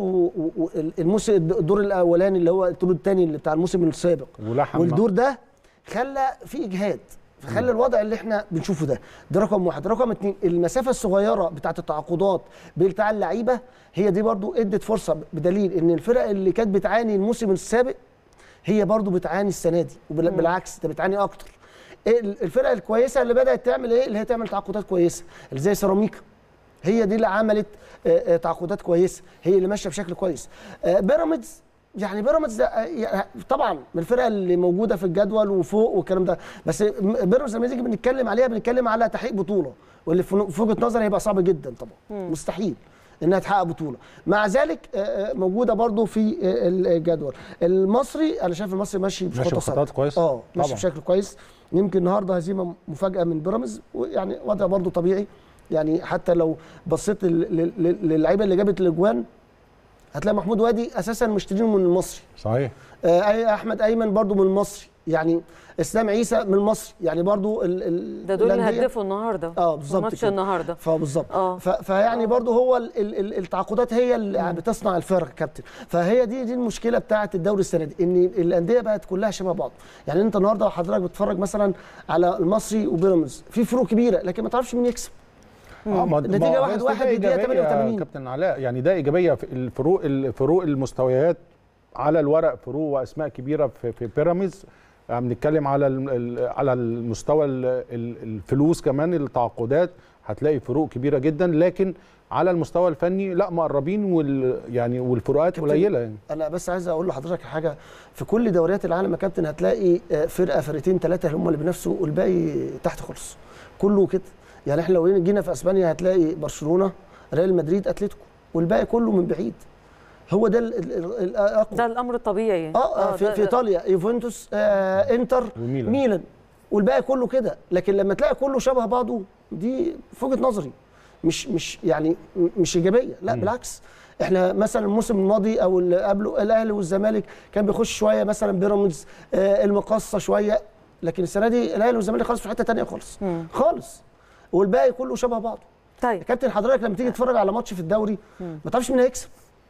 والموسم الدور الاولاني اللي هو الدور الثاني اللي بتاع الموسم السابق ولحم والدور ده خلى في اجهاد فخلى الوضع اللي احنا بنشوفه ده ده رقم واحد رقم اتنين المسافه الصغيره بتاعت التعاقدات بتاع اللعيبه هي دي برضو ادت فرصه بدليل ان الفرق اللي كانت بتعاني الموسم السابق هي برضو بتعاني السنه دي وبالعكس ده بتعاني اكتر ال- الفرق الكويسه اللي بدات تعمل ايه اللي هي تعمل تعاقدات كويسه اللي زي سيراميكا هي دي اللي عملت آه، آه، تعاقدات كويسه هي اللي ماشيه بشكل كويس آه، بيراميدز يعني بيراميدز ده آه، يعني طبعا من الفرق اللي موجوده في الجدول وفوق والكلام ده بس م- بيراميدز لما نيجي بنتكلم عليها بنتكلم على تحقيق بطوله واللي في في وجهه نظري هيبقى صعب جدا طبعا مستحيل انها تحقق بطوله مع ذلك آه، آه، موجوده برضو في آه، الجدول المصري انا شايف المصري ماشي ماشي بخطه بخطوات ثابته كويسة. اه ماشي طبعا. بشكل كويس يمكن النهارده هزيمه مفاجاه من بيراميدز ويعني وضع برضو طبيعي يعني حتى لو بصيت لل- لل- للعيبه اللي جابت الاجوان هتلاقي محمود وادي اساسا مشترينه من المصري صحيح آه، أي- احمد ايمن برضو من المصري يعني اسلام عيسى من المصري يعني برضو ال ال ده دول اللي الأندية- هدفوا النهارده اه بالظبط ماتش كده. النهارده فبالظبط آه. ف- فيعني برضو هو ال- ال- ال- التعاقدات هي اللي بتصنع الفرق يا كابتن فهي دي دي المشكله بتاعه الدوري السنه دي ان الانديه بقت كلها شبه بعض يعني انت النهارده حضرتك بتتفرج مثلا على المصري وبيراميدز في فروق كبيره لكن ما تعرفش مين يكسب اه ما النتيجة ما- واحد بس واحد ده للدقيقة إيجابية يا 88. كابتن علاء يعني ده ايجابيه في الفروق الفروق المستويات على الورق فروق واسماء كبيره في في بيراميدز آه، بنتكلم على ال- ال- على المستوى ال- ال- الفلوس كمان التعاقدات هتلاقي فروق كبيره جدا لكن على المستوى الفني لا مقربين وال يعني والفروقات كابتن، قليله يعني انا بس عايز اقول لحضرتك حاجه في كل دوريات العالم يا كابتن هتلاقي آه، فرقه فرقتين ثلاثه هم اللي بينافسوا والباقي تحت خالص كله كده يعني احنا لو جينا في اسبانيا هتلاقي برشلونه ريال مدريد اتلتيكو والباقي كله من بعيد هو ده ال- ال- ال- الاقوى ده الامر الطبيعي اه, آه في, ده- في ايطاليا يوفنتوس آه انتر وميلان. ميلان والباقي كله كده لكن لما تلاقي كله شبه بعضه دي في وجهه نظري مش مش يعني م- مش ايجابيه لا بالعكس احنا مثلا الموسم الماضي او اللي قبله الاهلي والزمالك كان بيخش شويه مثلا بيراميدز آه المقصه شويه لكن السنه دي الاهلي والزمالك خالص في حته ثانيه خالص خالص والباقي كله شبه بعضه طيب يا كابتن حضرتك لما تيجي تتفرج على ماتش في الدوري ما تعرفش مين هيكسب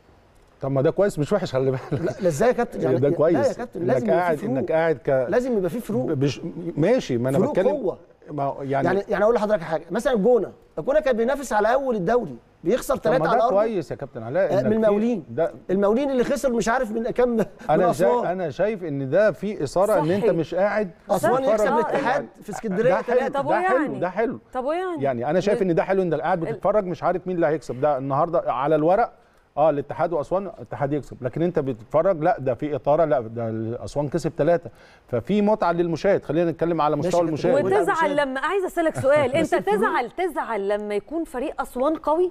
طب ما ده كويس مش وحش خلي بالك لا لا ازاي يا كابتن يعني ده لا كويس يا كابتن انك لازم يبقى قاعد في فروق انك قاعد ك لازم يبقى في فروق بش... ماشي ما انا فروق بتكلم قوة. ما هو يعني, يعني يعني اقول لحضرتك حاجه مثلا الجونه الجونه كان بينافس على اول الدوري بيخسر طب ثلاثه ما على ده الارض كويس يا كابتن علاء آه، إنك من في- المقاولين. ده المقاولين اللي خسر مش عارف من كام من انا اسوان شايف انا شايف ان ده في اثاره ان انت صحي. مش قاعد اسوان بتتفرج. يكسب آه، الاتحاد في اسكندريه ده حلو ثلاثه طب ده حلو ويعني؟ ده حلو طب ويعني يعني انا شايف ان ده حلو انت قاعد بتتفرج مش عارف مين اللي هيكسب ده النهارده على الورق اه الاتحاد واسوان الاتحاد يكسب لكن انت بتتفرج لا ده في اثاره لا ده اسوان كسب ثلاثه ففي متعه للمشاهد خلينا نتكلم على ماشي مستوى كده. المشاهد وده- وتزعل مشاهد. لما عايزه اسالك سؤال انت الفروق- تزعل تزعل لما يكون فريق اسوان قوي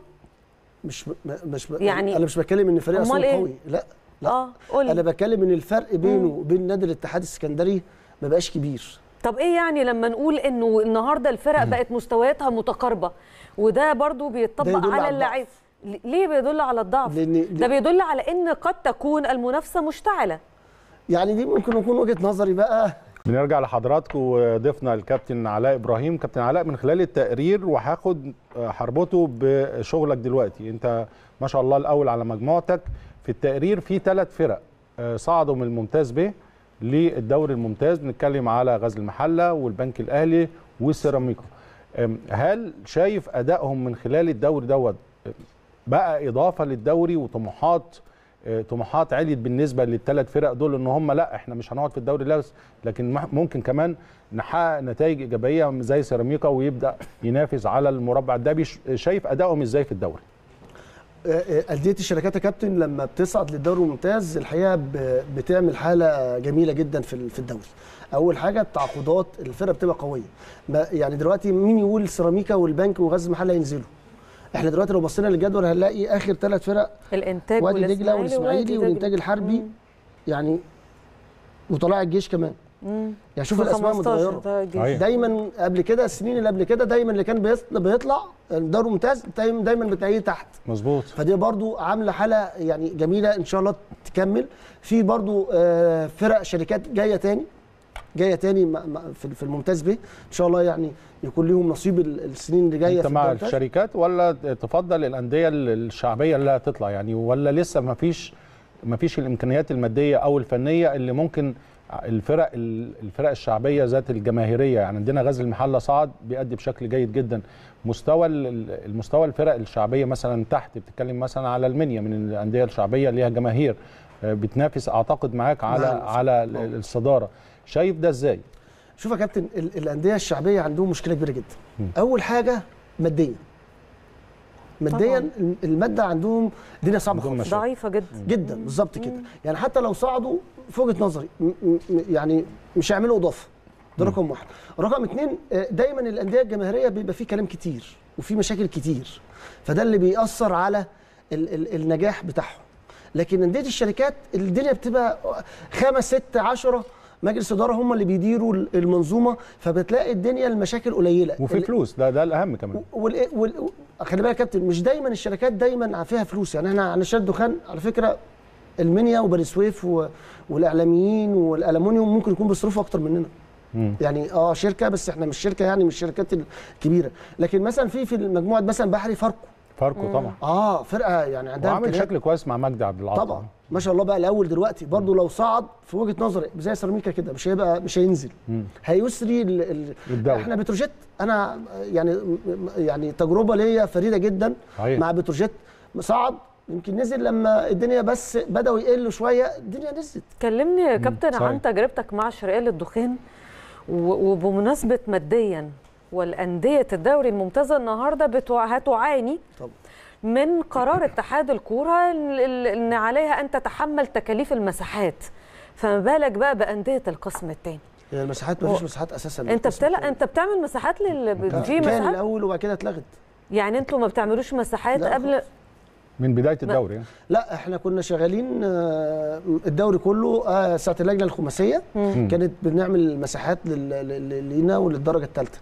مش ب- مش ب- يعني- انا مش بتكلم ان فريق اسوان أمال إيه؟ قوي لا لا اه قول انا بتكلم ان الفرق بينه وبين نادي الاتحاد السكندري ما بقاش كبير طب ايه يعني لما نقول انه النهارده الفرق بقت مستوياتها متقاربه وده برضو ده بيطبق يدل على على اللعيب ليه بيدل على الضعف لأن- ده بيدل على ان قد تكون المنافسه مشتعله يعني دي ممكن يكون وجهه نظري بقى بنرجع لحضراتكم وضيفنا الكابتن علاء ابراهيم كابتن علاء من خلال التقرير وهاخد هربطه بشغلك دلوقتي انت ما شاء الله الاول على مجموعتك في التقرير في ثلاث فرق آه، صعدوا من الممتاز ب للدوري الممتاز بنتكلم على غزل المحله والبنك الاهلي والسيراميكا آم، هل شايف ادائهم من خلال الدوري دوت آه، بقى اضافه للدوري وطموحات آه، طموحات عليت بالنسبه للثلاث فرق دول ان هم لا احنا مش هنقعد في الدوري لا بس لكن مح- ممكن كمان نحقق نتائج ايجابيه زي سيراميكا ويبدا ينافس على المربع الذهبي ش- شايف ادائهم ازاي في الدوري آه، آه، أندية الشركات يا كابتن لما بتصعد للدوري الممتاز الحقيقة ب- بتعمل حالة جميلة جدا في ال- في الدوري. أول حاجة التعاقدات الفرقة بتبقى قوية. ما- يعني دلوقتي مين يقول سيراميكا والبنك وغزل المحلة ينزلوا؟ احنا دلوقتي لو بصينا للجدول هنلاقي آخر ثلاث فرق الانتاج وادي دجلة والإسماعيلي ووادي والإنتاج دجلة. الحربي مم. يعني وطلائع الجيش كمان مم. يعني شوف في الاسماء 15 متغيره ده الجيش. أيوة. دايما قبل كده السنين اللي قبل كده دايما اللي كان بيطلع, بيطلع الدوري الممتاز دايما دايما بتلاقيه تحت مظبوط فدي برضو عامله حاله يعني جميله ان شاء الله تكمل في برضو آه، فرق شركات جايه تاني جايه تاني م- م- في في الممتاز ب ان شاء الله يعني يكون ليهم نصيب ال- السنين اللي جايه انت في مع الممتاز. الشركات ولا تفضل الانديه الشعبيه اللي هتطلع يعني ولا لسه ما فيش ما فيش الامكانيات الماديه او الفنيه اللي ممكن الفرق الفرق الشعبيه ذات الجماهيريه يعني عندنا غزل المحله صعد بيأدي بشكل جيد جدا مستوى ال- المستوى الفرق الشعبيه مثلا تحت بتتكلم مثلا على المنيا من الانديه الشعبيه اللي ليها جماهير آه، بتنافس اعتقد معاك على نعم. على ال- الصداره شايف ده ازاي شوف يا كابتن ال- الانديه الشعبيه عندهم مشكله كبيره جدا مم. اول حاجه ماديا ماديا طبعاً. الماده عندهم الدنيا صعبه عندهم خالص مشاكل. ضعيفه جدا جدا بالظبط كده يعني حتى لو صعدوا في وجهه نظري م- م- يعني مش هيعملوا اضافه ده رقم واحد رقم اتنين آه، دايما الانديه الجماهيريه بيبقى فيه كلام كتير وفي مشاكل كتير فده اللي بيأثر على ال ال النجاح بتاعهم لكن انديه الشركات الدنيا بتبقى خمس ست عشرة مجلس اداره هم اللي بيديروا المنظومه فبتلاقي الدنيا المشاكل قليله وفي ال- فلوس ده ده الاهم كمان وال... وال... خلي بالك يا كابتن مش دايما الشركات دايما فيها فلوس يعني احنا على شركه دخان على فكره المنيا وبني سويف و... والاعلاميين والالومنيوم ممكن يكون بيصرفوا اكتر مننا مم. يعني اه شركه بس احنا مش شركه يعني مش الشركات الكبيره لكن مثلا في في مجموعه مثلا بحري فاركو فاركو طبعا اه فرقه يعني عندها وعامل إمكانيات. شكل كويس مع مجدي عبد العاطي طبعا ما شاء الله بقى الاول دلوقتي برضو لو صعد في وجهه نظري زي سيراميكا كده مش هيبقى مش هينزل مم. هيسري ال- ال- الدوري. احنا بتروجيت انا يعني يعني تجربه ليا فريده جدا صحيح. مع بتروجيت صعد يمكن نزل لما الدنيا بس بداوا يقلوا شويه الدنيا نزلت كلمني يا كابتن صحيح. عن تجربتك مع شرقية الدخان و- وبمناسبة ماديا والأندية الدوري الممتازة النهاردة بتوع هتعاني طبعا من قرار اتحاد الكورة ال- ال- ان عليها ان تتحمل تكاليف المساحات فما بالك بقى بأندية القسم الثاني هي المساحات ما فيش مساحات اساسا انت بتلا انت بتعمل مساحات لل كان في كان مساحات الاول وبعد كده اتلغت يعني انتوا ما بتعملوش مساحات لا قبل من بدايه الدوري يعني. لا احنا كنا شغالين آه، الدوري كله آه، ساعه اللجنه الخماسيه كانت بنعمل مساحات لل- لل- لينا وللدرجه الثالثه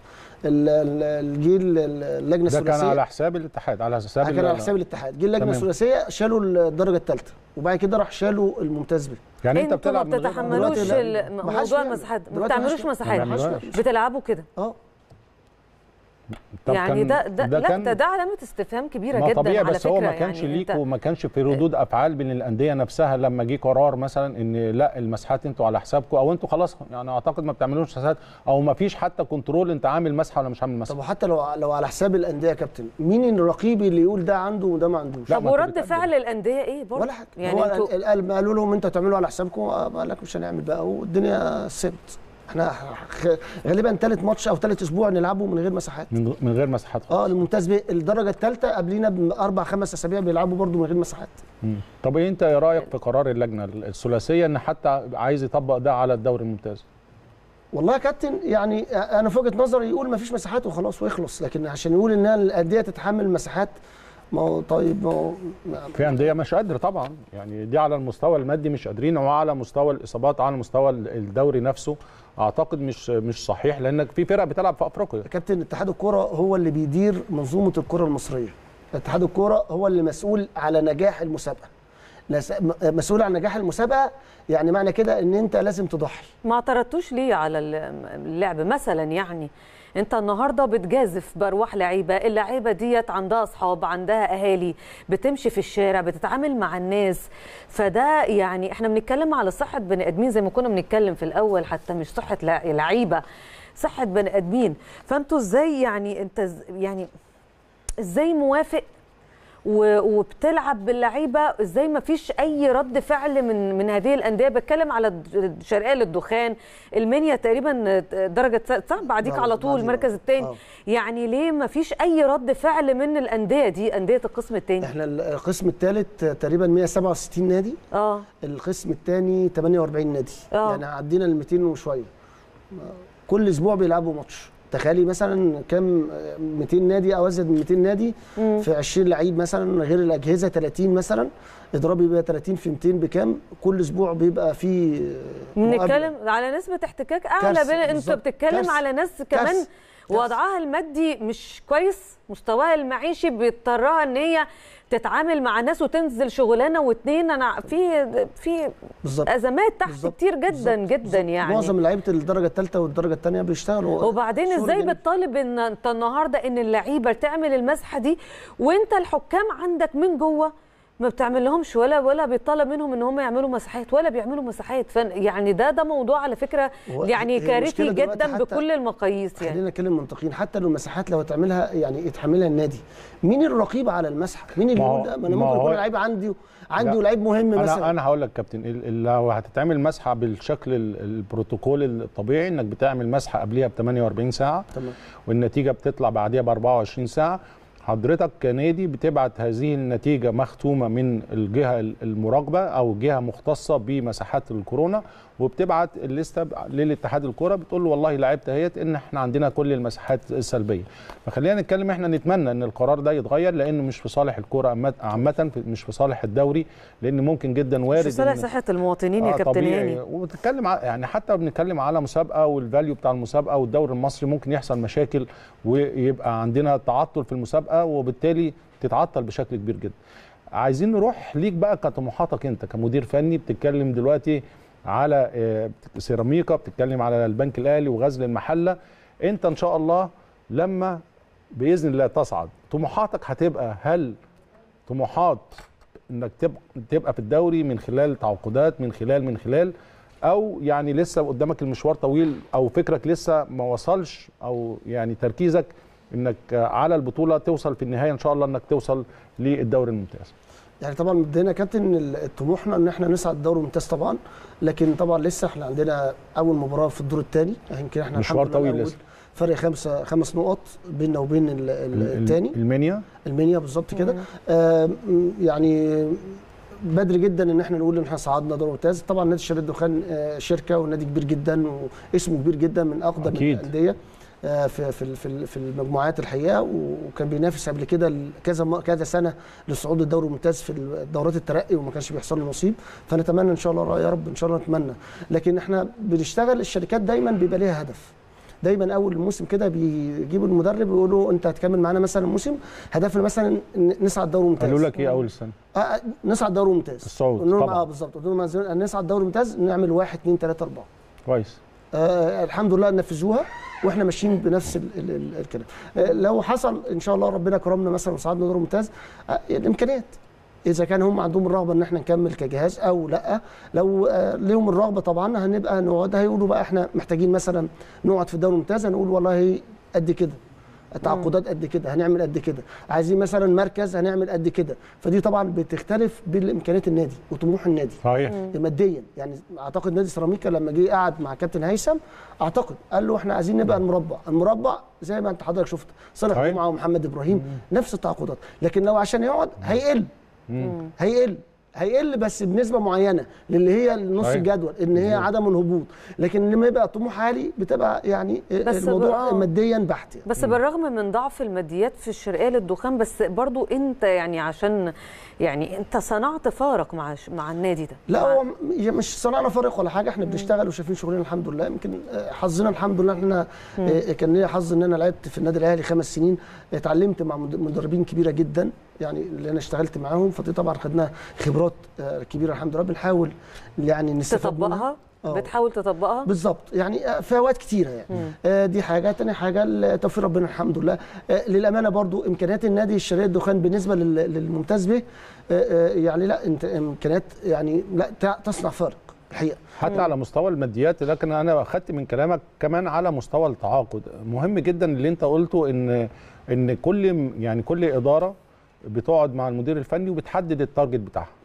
الجيل اللجنه ده الثلاثيه كان على حساب الاتحاد على حساب كان ال- على حساب الاتحاد جه اللجنه تمام. الثلاثيه شالوا الدرجه الثالثه وبعد كده راح شالوا الممتاز به يعني انت انتوا ما بتلعب من غير- بتتحملوش دلوقتي لا. ال- ما حدش موضوع بيعمل. المساحات ما دلوقتي ما بتعملوش حدش- مساحات ما بيعملوش. بتلعبوا كده اه طب يعني كان- ده ده, لا كان- ده ده علامه استفهام كبيره ما جدا طبيعي على بس فكره هو ما كانش يعني ليك انت وما كانش في ردود افعال بين الانديه نفسها لما جه قرار مثلا ان لا المساحات انتوا على حسابكم او انتوا خلاص يعني اعتقد ما بتعملوش مساحات او ما فيش حتى كنترول انت عامل مسحه ولا مش عامل طب مسحه وحتى لو لو على حساب الانديه يا كابتن مين الرقيب اللي يقول ده عنده وده ما عندوش لا، طب ما انت ورد بتقدم. فعل الانديه ايه برضه ولا حاجه يعني هو انتوا ال- ال- قالوا لهم انتوا تعملوا على حسابكم آه، قال لك مش هنعمل بقى والدنيا سبت احنا خ- غالبا ثالث ماتش او ثالث اسبوع نلعبه من غير مساحات من من غير مساحات اه خالص. الممتاز بيه الدرجه الثالثه قبلينا باربع خمس اسابيع بيلعبوا برضو من غير مساحات مم. طب ايه انت ايه رايك في قرار اللجنه الثلاثيه ان حتى عايز يطبق ده على الدوري الممتاز والله يا كابتن يعني انا في وجهه نظري يقول ما فيش مساحات وخلاص ويخلص لكن عشان يقول ان الانديه تتحمل مساحات ما هو طيب ما هو ما- في انديه مش قادره طبعا يعني دي على المستوى المادي مش قادرين وعلى مستوى الاصابات على مستوى الدوري نفسه اعتقد مش مش صحيح لانك في فرق بتلعب في افريقيا يا كابتن اتحاد الكرة هو اللي بيدير منظومة الكرة المصرية اتحاد الكرة هو اللي مسؤول على نجاح المسابقة نس- م- مسؤول عن نجاح المسابقة يعني معنى كده ان انت لازم تضحي ما اعترضتوش ليه على ال- اللعب مثلا يعني انت النهارده بتجازف بارواح لعيبه اللعيبه ديت عندها اصحاب عندها اهالي بتمشي في الشارع بتتعامل مع الناس فده يعني احنا بنتكلم على صحه بني ادمين زي ما كنا بنتكلم في الاول حتى مش صحه لع- لعيبه صحه بني ادمين فانتوا ازاي يعني انت ز- يعني ازاي موافق و- وبتلعب باللعيبه ازاي ما فيش اي رد فعل من من هذه الانديه بتكلم على الد- شرقيه للدخان المنيا تقريبا درجه س- صح بعديك بعد- على طول بعدين. المركز الثاني آه. يعني ليه ما فيش اي رد فعل من الانديه دي انديه القسم الثاني احنا القسم الثالث تقريبا 167 نادي اه القسم الثاني 48 نادي آه. يعني عدينا ال 200 وشوية كل اسبوع بيلعبوا ماتش تخيلي مثلا كام آه، 200 نادي او ازيد من 200 نادي في 20 لعيب مثلا غير الاجهزه 30 مثلا اضربي بقى 30 في 200 بكام كل اسبوع بيبقى في آه، مقابلة. بنتكلم على نسبه احتكاك اعلى كارثة، بين انت بالظبط. بتتكلم كارثة. على ناس كمان كارثة. وضعها المادي مش كويس مستواها المعيشي بيضطرها ان هي تتعامل مع ناس وتنزل شغلانه واتنين انا في في بالظبط ازمات تحت بالظبط. كتير جدا بالظبط. جدا يعني معظم لعيبه الدرجه الثالثه والدرجه الثانيه بيشتغلوا وبعدين شغل ازاي جميل. بتطالب ان انت النهارده ان اللعيبه تعمل المسحه دي وانت الحكام عندك من جوه ما بتعمل لهمش ولا ولا بيطلب منهم ان هم يعملوا مساحات ولا بيعملوا مساحات فن يعني ده ده موضوع على فكره هو يعني هي كارثي المشكلة دلوقتي جدا حتى- بكل المقاييس يعني خلينا نتكلم منطقيين حتى لو المساحات لو هتعملها يعني يتحملها النادي مين الرقيب على المسحه مين اللي ما هو- يقول ده ما انا ما ممكن هو- يكون لعيب عندي عندي لا. ولعيب مهم انا مثلا انا هقول لك كابتن ال- ال- لو هتتعمل مسحه بالشكل ال- البروتوكول الطبيعي انك بتعمل مسحه قبلها ب 48 ساعه تمام والنتيجه بتطلع بعديها ب 24 ساعه حضرتك كنادي بتبعت هذه النتيجه مختومه من الجهه المراقبه او جهه مختصه بمساحات الكورونا وبتبعت الليسته للاتحاد الكوره بتقول له والله لعبت اهيت ان احنا عندنا كل المساحات السلبيه فخلينا نتكلم احنا نتمنى ان القرار ده يتغير لانه مش في صالح الكوره عامه عامة، مش في صالح الدوري لان ممكن جدا وارد مش صالح إن- صحه المواطنين يا آه كابتن طبيعي. هاني وبتتكلم ع- يعني حتى بنتكلم على مسابقه والفاليو بتاع المسابقه والدوري المصري ممكن يحصل مشاكل ويبقى عندنا تعطل في المسابقه وبالتالي تتعطل بشكل كبير جدا. عايزين نروح ليك بقى كطموحاتك انت كمدير فني بتتكلم دلوقتي على آه، سيراميكا بتتكلم على البنك الاهلي وغزل المحله انت ان شاء الله لما باذن الله تصعد طموحاتك هتبقى هل طموحات انك تبقى تبقى في الدوري من خلال تعاقدات من خلال من خلال او يعني لسه قدامك المشوار طويل او فكرك لسه ما وصلش او يعني تركيزك انك على البطوله توصل في النهايه ان شاء الله انك توصل للدوري الممتاز يعني طبعا مبدئيا يا كابتن ال- طموحنا ان احنا نصعد الدوري الممتاز طبعا لكن طبعا لسه احنا عندنا اول مباراه في الدور الثاني يمكن احنا مشوار الحمد لله طويل الأول. لسه. فرق خمسه خمس نقط بيننا وبين ال- ال- الثاني المنيا المنيا بالظبط كده آه م- يعني بدري جدا ان احنا نقول ان احنا صعدنا دوري ممتاز طبعا نادي الشرقية الدخان آه، شركه ونادي كبير جدا واسمه كبير جدا من اقدم أكيد. الانديه آه، في في في في المجموعات الحقيقه وكان بينافس قبل كده ل- كذا م- كذا سنه للصعود الدوري الممتاز في دورات الترقي وما كانش بيحصل له نصيب فنتمنى ان شاء الله يا رب ان شاء الله نتمنى لكن احنا بنشتغل الشركات دايما بيبقى ليها هدف دايما اول الموسم كده بيجيبوا المدرب يقولوا انت هتكمل معانا مثلا الموسم هدفنا مثلا ن- نصعد دوري ممتاز قالوا لك ايه اول السنه آه نصعد دوري ممتاز الصعود قلنا لهم طبعاً. اه بالظبط قلنا لهم عايزين نصعد دوري ممتاز نعمل واحد اثنين ثلاثه اربعه كويس آه الحمد لله نفذوها واحنا ماشيين بنفس ال- ال- ال- الكلام آه لو حصل ان شاء الله ربنا كرمنا مثلا وصعدنا دوري ممتاز آه الامكانيات اذا كان هم عندهم الرغبه ان احنا نكمل كجهاز او لا لو آه ليهم الرغبه طبعا هنبقى نقعد هيقولوا بقى احنا محتاجين مثلا نقعد في الدوري الممتاز هنقول والله قد كده التعاقدات قد كده هنعمل قد كده عايزين مثلا مركز هنعمل قد كده فدي طبعا بتختلف بالامكانيات النادي وطموح النادي صحيح ماديا يعني اعتقد نادي سيراميكا لما جه قعد مع كابتن هيثم اعتقد قال له احنا عايزين نبقى المربع المربع زي ما انت حضرتك شفت صالح صحيح. جمعه ومحمد ابراهيم نفس التعاقدات لكن لو عشان يقعد هيقل هيقل هيقل بس بنسبه معينه للي هي نص صحيح. الجدول ان هي عدم الهبوط لكن لما يبقى طموح عالي بتبقى يعني بس الموضوع بقى- ماديا بحت يعني. بس بالرغم من ضعف الماديات في الشرقيه للدخان بس برضو انت يعني عشان يعني انت صنعت فارق مع مع النادي ده لا مع- هو م- مش صنعنا فرق ولا حاجه احنا بنشتغل وشايفين شغلنا الحمد لله يمكن آه، حظنا الحمد لله احنا آه، كان ليا حظ ان انا لعبت في النادي الاهلي خمس سنين اتعلمت مع مد- مدربين كبيره جدا يعني اللي انا اشتغلت معاهم فدي طبعا خدنا خبرات آه، كبيره الحمد لله بنحاول يعني نستفاد منها تطبقها آه. بتحاول تطبقها بالظبط يعني آه، في اوقات كتيره يعني آه، دي حاجه تاني حاجه ال- توفيق ربنا الحمد لله آه، للامانه برضو امكانيات النادي الشرقيه الدخان بالنسبه لل- للممتاز به آه، آه، يعني لا انت امكانيات يعني لا تع- تصنع فارق الحقيقه حتى على مستوى الماديات لكن انا اخدت من كلامك كمان على مستوى التعاقد مهم جدا اللي انت قلته ان ان كل يعني كل اداره بتقعد مع المدير الفني وبتحدد التارجت بتاعها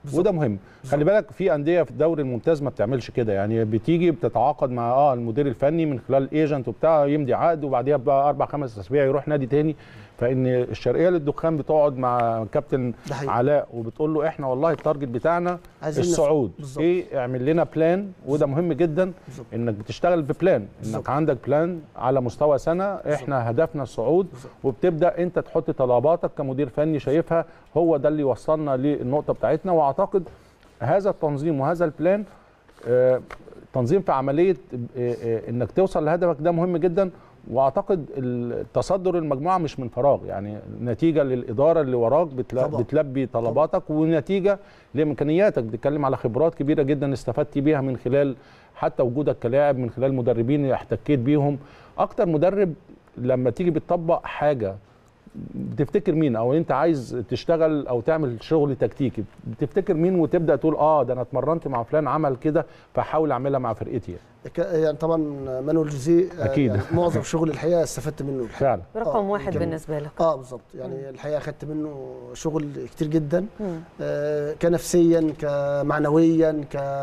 وده مهم خلي بالك في انديه في الدوري الممتاز ما بتعملش كده يعني بتيجي بتتعاقد مع اه المدير الفني من خلال ايجنت وبتاع يمضي عقد وبعديها بقى اربع خمس اسابيع يروح نادي تاني فان الشرقيه للدخان بتقعد مع كابتن ده حقيقي. علاء وبتقول له احنا والله التارجت بتاعنا عايزين نف- الصعود بالظبط. ايه اعمل لنا بلان وده مهم جدا بالظبط. انك بتشتغل ببلان انك بالظبط. عندك بلان على مستوى سنه احنا هدفنا الصعود وبتبدا انت تحط طلباتك كمدير فني شايفها هو ده اللي وصلنا للنقطه بتاعتنا واعتقد هذا التنظيم وهذا البلان آه، تنظيم في عمليه آه، آه، انك توصل لهدفك ده مهم جدا واعتقد التصدر المجموعه مش من فراغ يعني نتيجه للاداره اللي وراك بتلا- طبعا. بتلبي طلباتك ونتيجه لامكانياتك بتتكلم على خبرات كبيره جدا استفدت بيها من خلال حتى وجودك كلاعب من خلال مدربين اللي احتكيت بيهم اكتر مدرب لما تيجي بتطبق حاجه بتفتكر مين او انت عايز تشتغل او تعمل شغل تكتيكي بتفتكر مين وتبدا تقول اه ده انا اتمرنت مع فلان عمل كده فحاول اعملها مع فرقتي يعني. ك- يعني طبعا مانويل جوزيه آه، أكيد. يعني معظم شغل الحقيقه استفدت منه الحقيقة. فعلا رقم آه، واحد يمكن- بالنسبه لك اه بالظبط يعني الحقيقه اخدت منه شغل كتير جدا مم. آه كنفسيا كمعنويا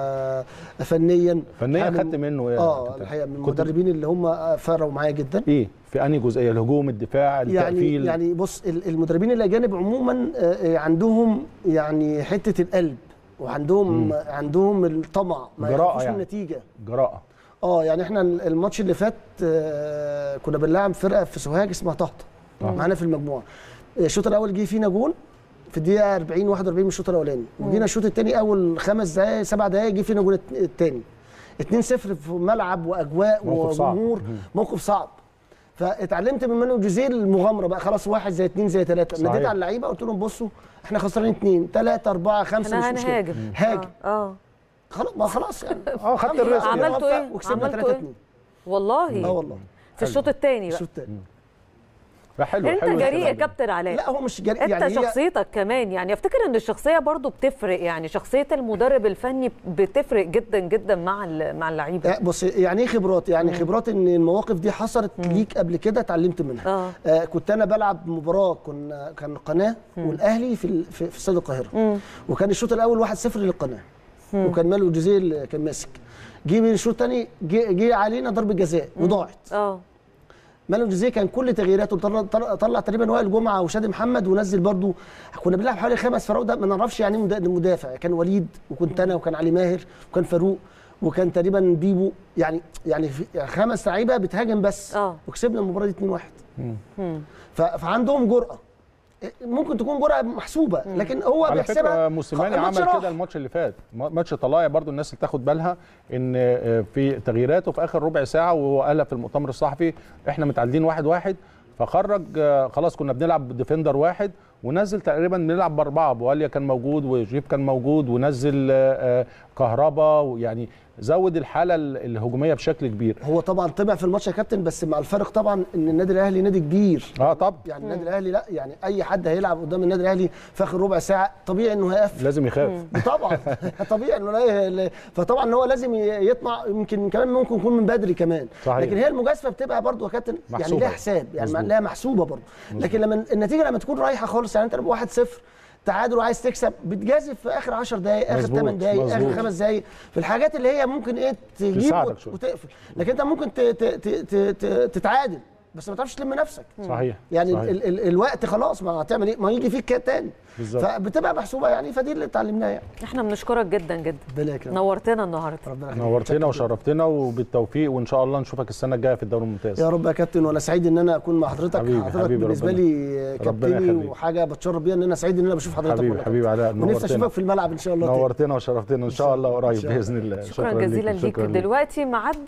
كفنيا فنيا حامل- خدت منه ايه يا اه كابتن؟ الحقيقه من كنت- المدربين اللي هم فرقوا معايا جدا ايه في انهي جزئيه الهجوم الدفاع يعني التقفيل يعني بص ال- المدربين الاجانب عموما آه، آه، عندهم يعني حته القلب وعندهم مم. عندهم الطمع ما جراءة يعرفوش يعني. النتيجه جراءه اه يعني احنا الماتش اللي فات آه، كنا بنلعب فرقه في سوهاج اسمها طهطا آه. معانا في المجموعه الشوط الاول جه فينا جون في الدقيقه 40 41 من الشوط الاولاني وجينا الشوط الثاني اول خمس دقائق سبع دقائق جه فينا جون الثاني 2-0 في ملعب واجواء موقف صعب. وجمهور مم. موقف صعب فاتعلمت من مانو جوزيه المغامره بقى خلاص واحد زي اثنين زي ثلاثه صحيح. ناديت على اللعيبه قلت لهم بصوا احنا خسرانين اثنين ثلاثه اربعه خمسه احنا مش مشكله هنهاجم هاجم اه آه. خلاص ما خلاص يعني اه خدت الريسك عملتوا ايه؟ وكسبنا عملتوا 3 ايه؟ 2 والله اه والله في الشوط الثاني بقى الشوط الثاني حلو انت حلو جريء يا الكلام ده. كابتن علاء لا هو مش جريء انت يعني هي شخصيتك كمان يعني افتكر ان الشخصيه برضو بتفرق يعني شخصيه المدرب الفني بتفرق جدا جدا مع ال- مع اللعيبه آه، بص يعني ايه خبرات يعني خبرات ان المواقف دي حصلت ليك قبل كده اتعلمت منها اه آه كنت انا بلعب مباراه كنا كان قناه والاهلي في ال- في, في استاد القاهره مم. وكان الشوط الاول 1-0 للقناه وكان مالو جوزيه اللي كان ماسك جه من الشوط الثاني جه جه علينا ضربه جزاء وضاعت اه مالو جوزيه كان كل تغييراته طلع, طلع, طلع تقريبا وائل جمعه وشادي محمد ونزل برضو كنا بنلعب حوالي خمس فراوده ده ما نعرفش يعني ايه مدا- مدافع كان وليد وكنت انا وكان علي ماهر وكان فاروق وكان تقريبا بيبو يعني يعني في يعني خمس لعيبه بتهاجم بس اه وكسبنا المباراه دي 2-1 مم. ف- فعندهم جرأه ممكن تكون جرأه محسوبه لكن هو على بيحسبها فكره موسيماني الماتش عمل راح. كده الماتش اللي فات م- ماتش طلايع برضو الناس اللي تاخد بالها ان آه، في تغييراته في اخر ربع ساعه وهو قالها في المؤتمر الصحفي احنا متعادلين واحد واحد فخرج آه، خلاص كنا بنلعب ديفندر واحد ونزل تقريبا بنلعب باربعه بواليا كان موجود وجيب كان موجود ونزل آه، آه، كهربا ويعني زود الحاله ال- الهجوميه بشكل كبير هو طبعا طمع في الماتش يا كابتن بس مع الفرق طبعا ان النادي الاهلي نادي كبير اه طب يعني النادي الاهلي لا يعني اي حد هيلعب قدام النادي الاهلي في اخر ربع ساعه طبيعي انه هيقفل لازم يخاف طبعا طبيعي انه لا ي- فطبعا هو لازم ي- يطمع يمكن كمان ممكن يكون من بدري كمان صحيح. لكن هي المجازفه بتبقى برضو يا كابتن يعني محسوبة. ليها حساب يعني مظبوط. لها محسوبه برضو لكن لما النتيجه لما تكون رايحه خالص يعني انت 1-0 تعادل وعايز تكسب بتجازف في اخر 10 دقائق اخر مظبوط، 8 دقائق اخر مظبوط. 5 دقائق في الحاجات اللي هي ممكن ايه تجيب تساعدك وت- شوية. وتقفل لكن انت ممكن ت- ت- ت- ت- ت- تتعادل بس ما تعرفش تلم نفسك صحيح يعني صحيح. ال ال الوقت خلاص ما هتعمل ايه ما يجي فيك كده تاني بالظبط. فبتبقى محسوبه يعني فدي اللي اتعلمناها يعني احنا بنشكرك جدا جدا ربنا يكرمك نورتنا النهارده ربنا يخليك. نورتنا شكراً. وشرفتنا وبالتوفيق وان شاء الله نشوفك السنه الجايه في الدوري الممتاز يا رب يا كابتن وانا سعيد ان انا اكون مع حضرتك حبيبي- حضرتك حبيبي بالنسبه ربنا- لي ربنا كابتني يخليك. وحاجه بتشرف بيها ان انا سعيد ان انا بشوف حضرتك حبيبي والله. حبيبي علاء ونفسي نورتنا اشوفك في الملعب ان شاء الله تاني. نورتنا وشرفتنا ان شاء الله قريب إن شاء الله. باذن الله شكرا جزيلا ليك، ليك شكراً دلوقتي معد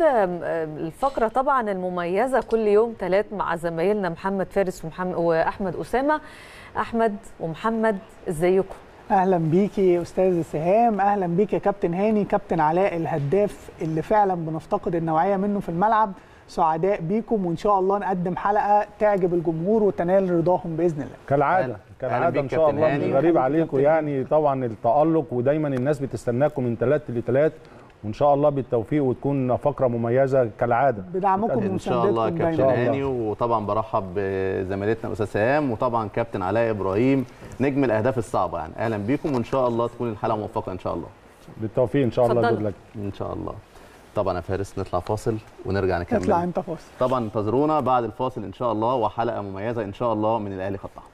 الفقره طبعا المميزه كل يوم ثلاث مع زمايلنا محمد فارس ومحمد واحمد اسامه احمد ومحمد ازيكم اهلا بيكي يا استاذ سهام اهلا بيك يا كابتن هاني كابتن علاء الهداف اللي فعلا بنفتقد النوعيه منه في الملعب سعداء بيكم وان شاء الله نقدم حلقه تعجب الجمهور وتنال رضاهم باذن الله كالعاده أهلا كالعاده بيك ان شاء كابتن الله هاني. مش غريب أهلا بيك عليكم كابتن يعني طبعا التالق ودايما الناس بتستناكم من ثلاث لثلاث وان شاء الله بالتوفيق وتكون فقره مميزه كالعاده بدعمكم ان شاء الله ومساندتكم كابتن دايما هاني وطبعا برحب بزميلتنا الاستاذ سهام وطبعا كابتن علاء ابراهيم نجم الاهداف الصعبه يعني اهلا بيكم وان شاء الله تكون الحلقه موفقه ان شاء الله بالتوفيق ان شاء الله اتفضل. جود لك ان شاء الله طبعا يا فارس نطلع فاصل ونرجع نكمل اطلع انت فاصل طبعا انتظرونا بعد الفاصل ان شاء الله وحلقه مميزه ان شاء الله من الاهلي خط احمر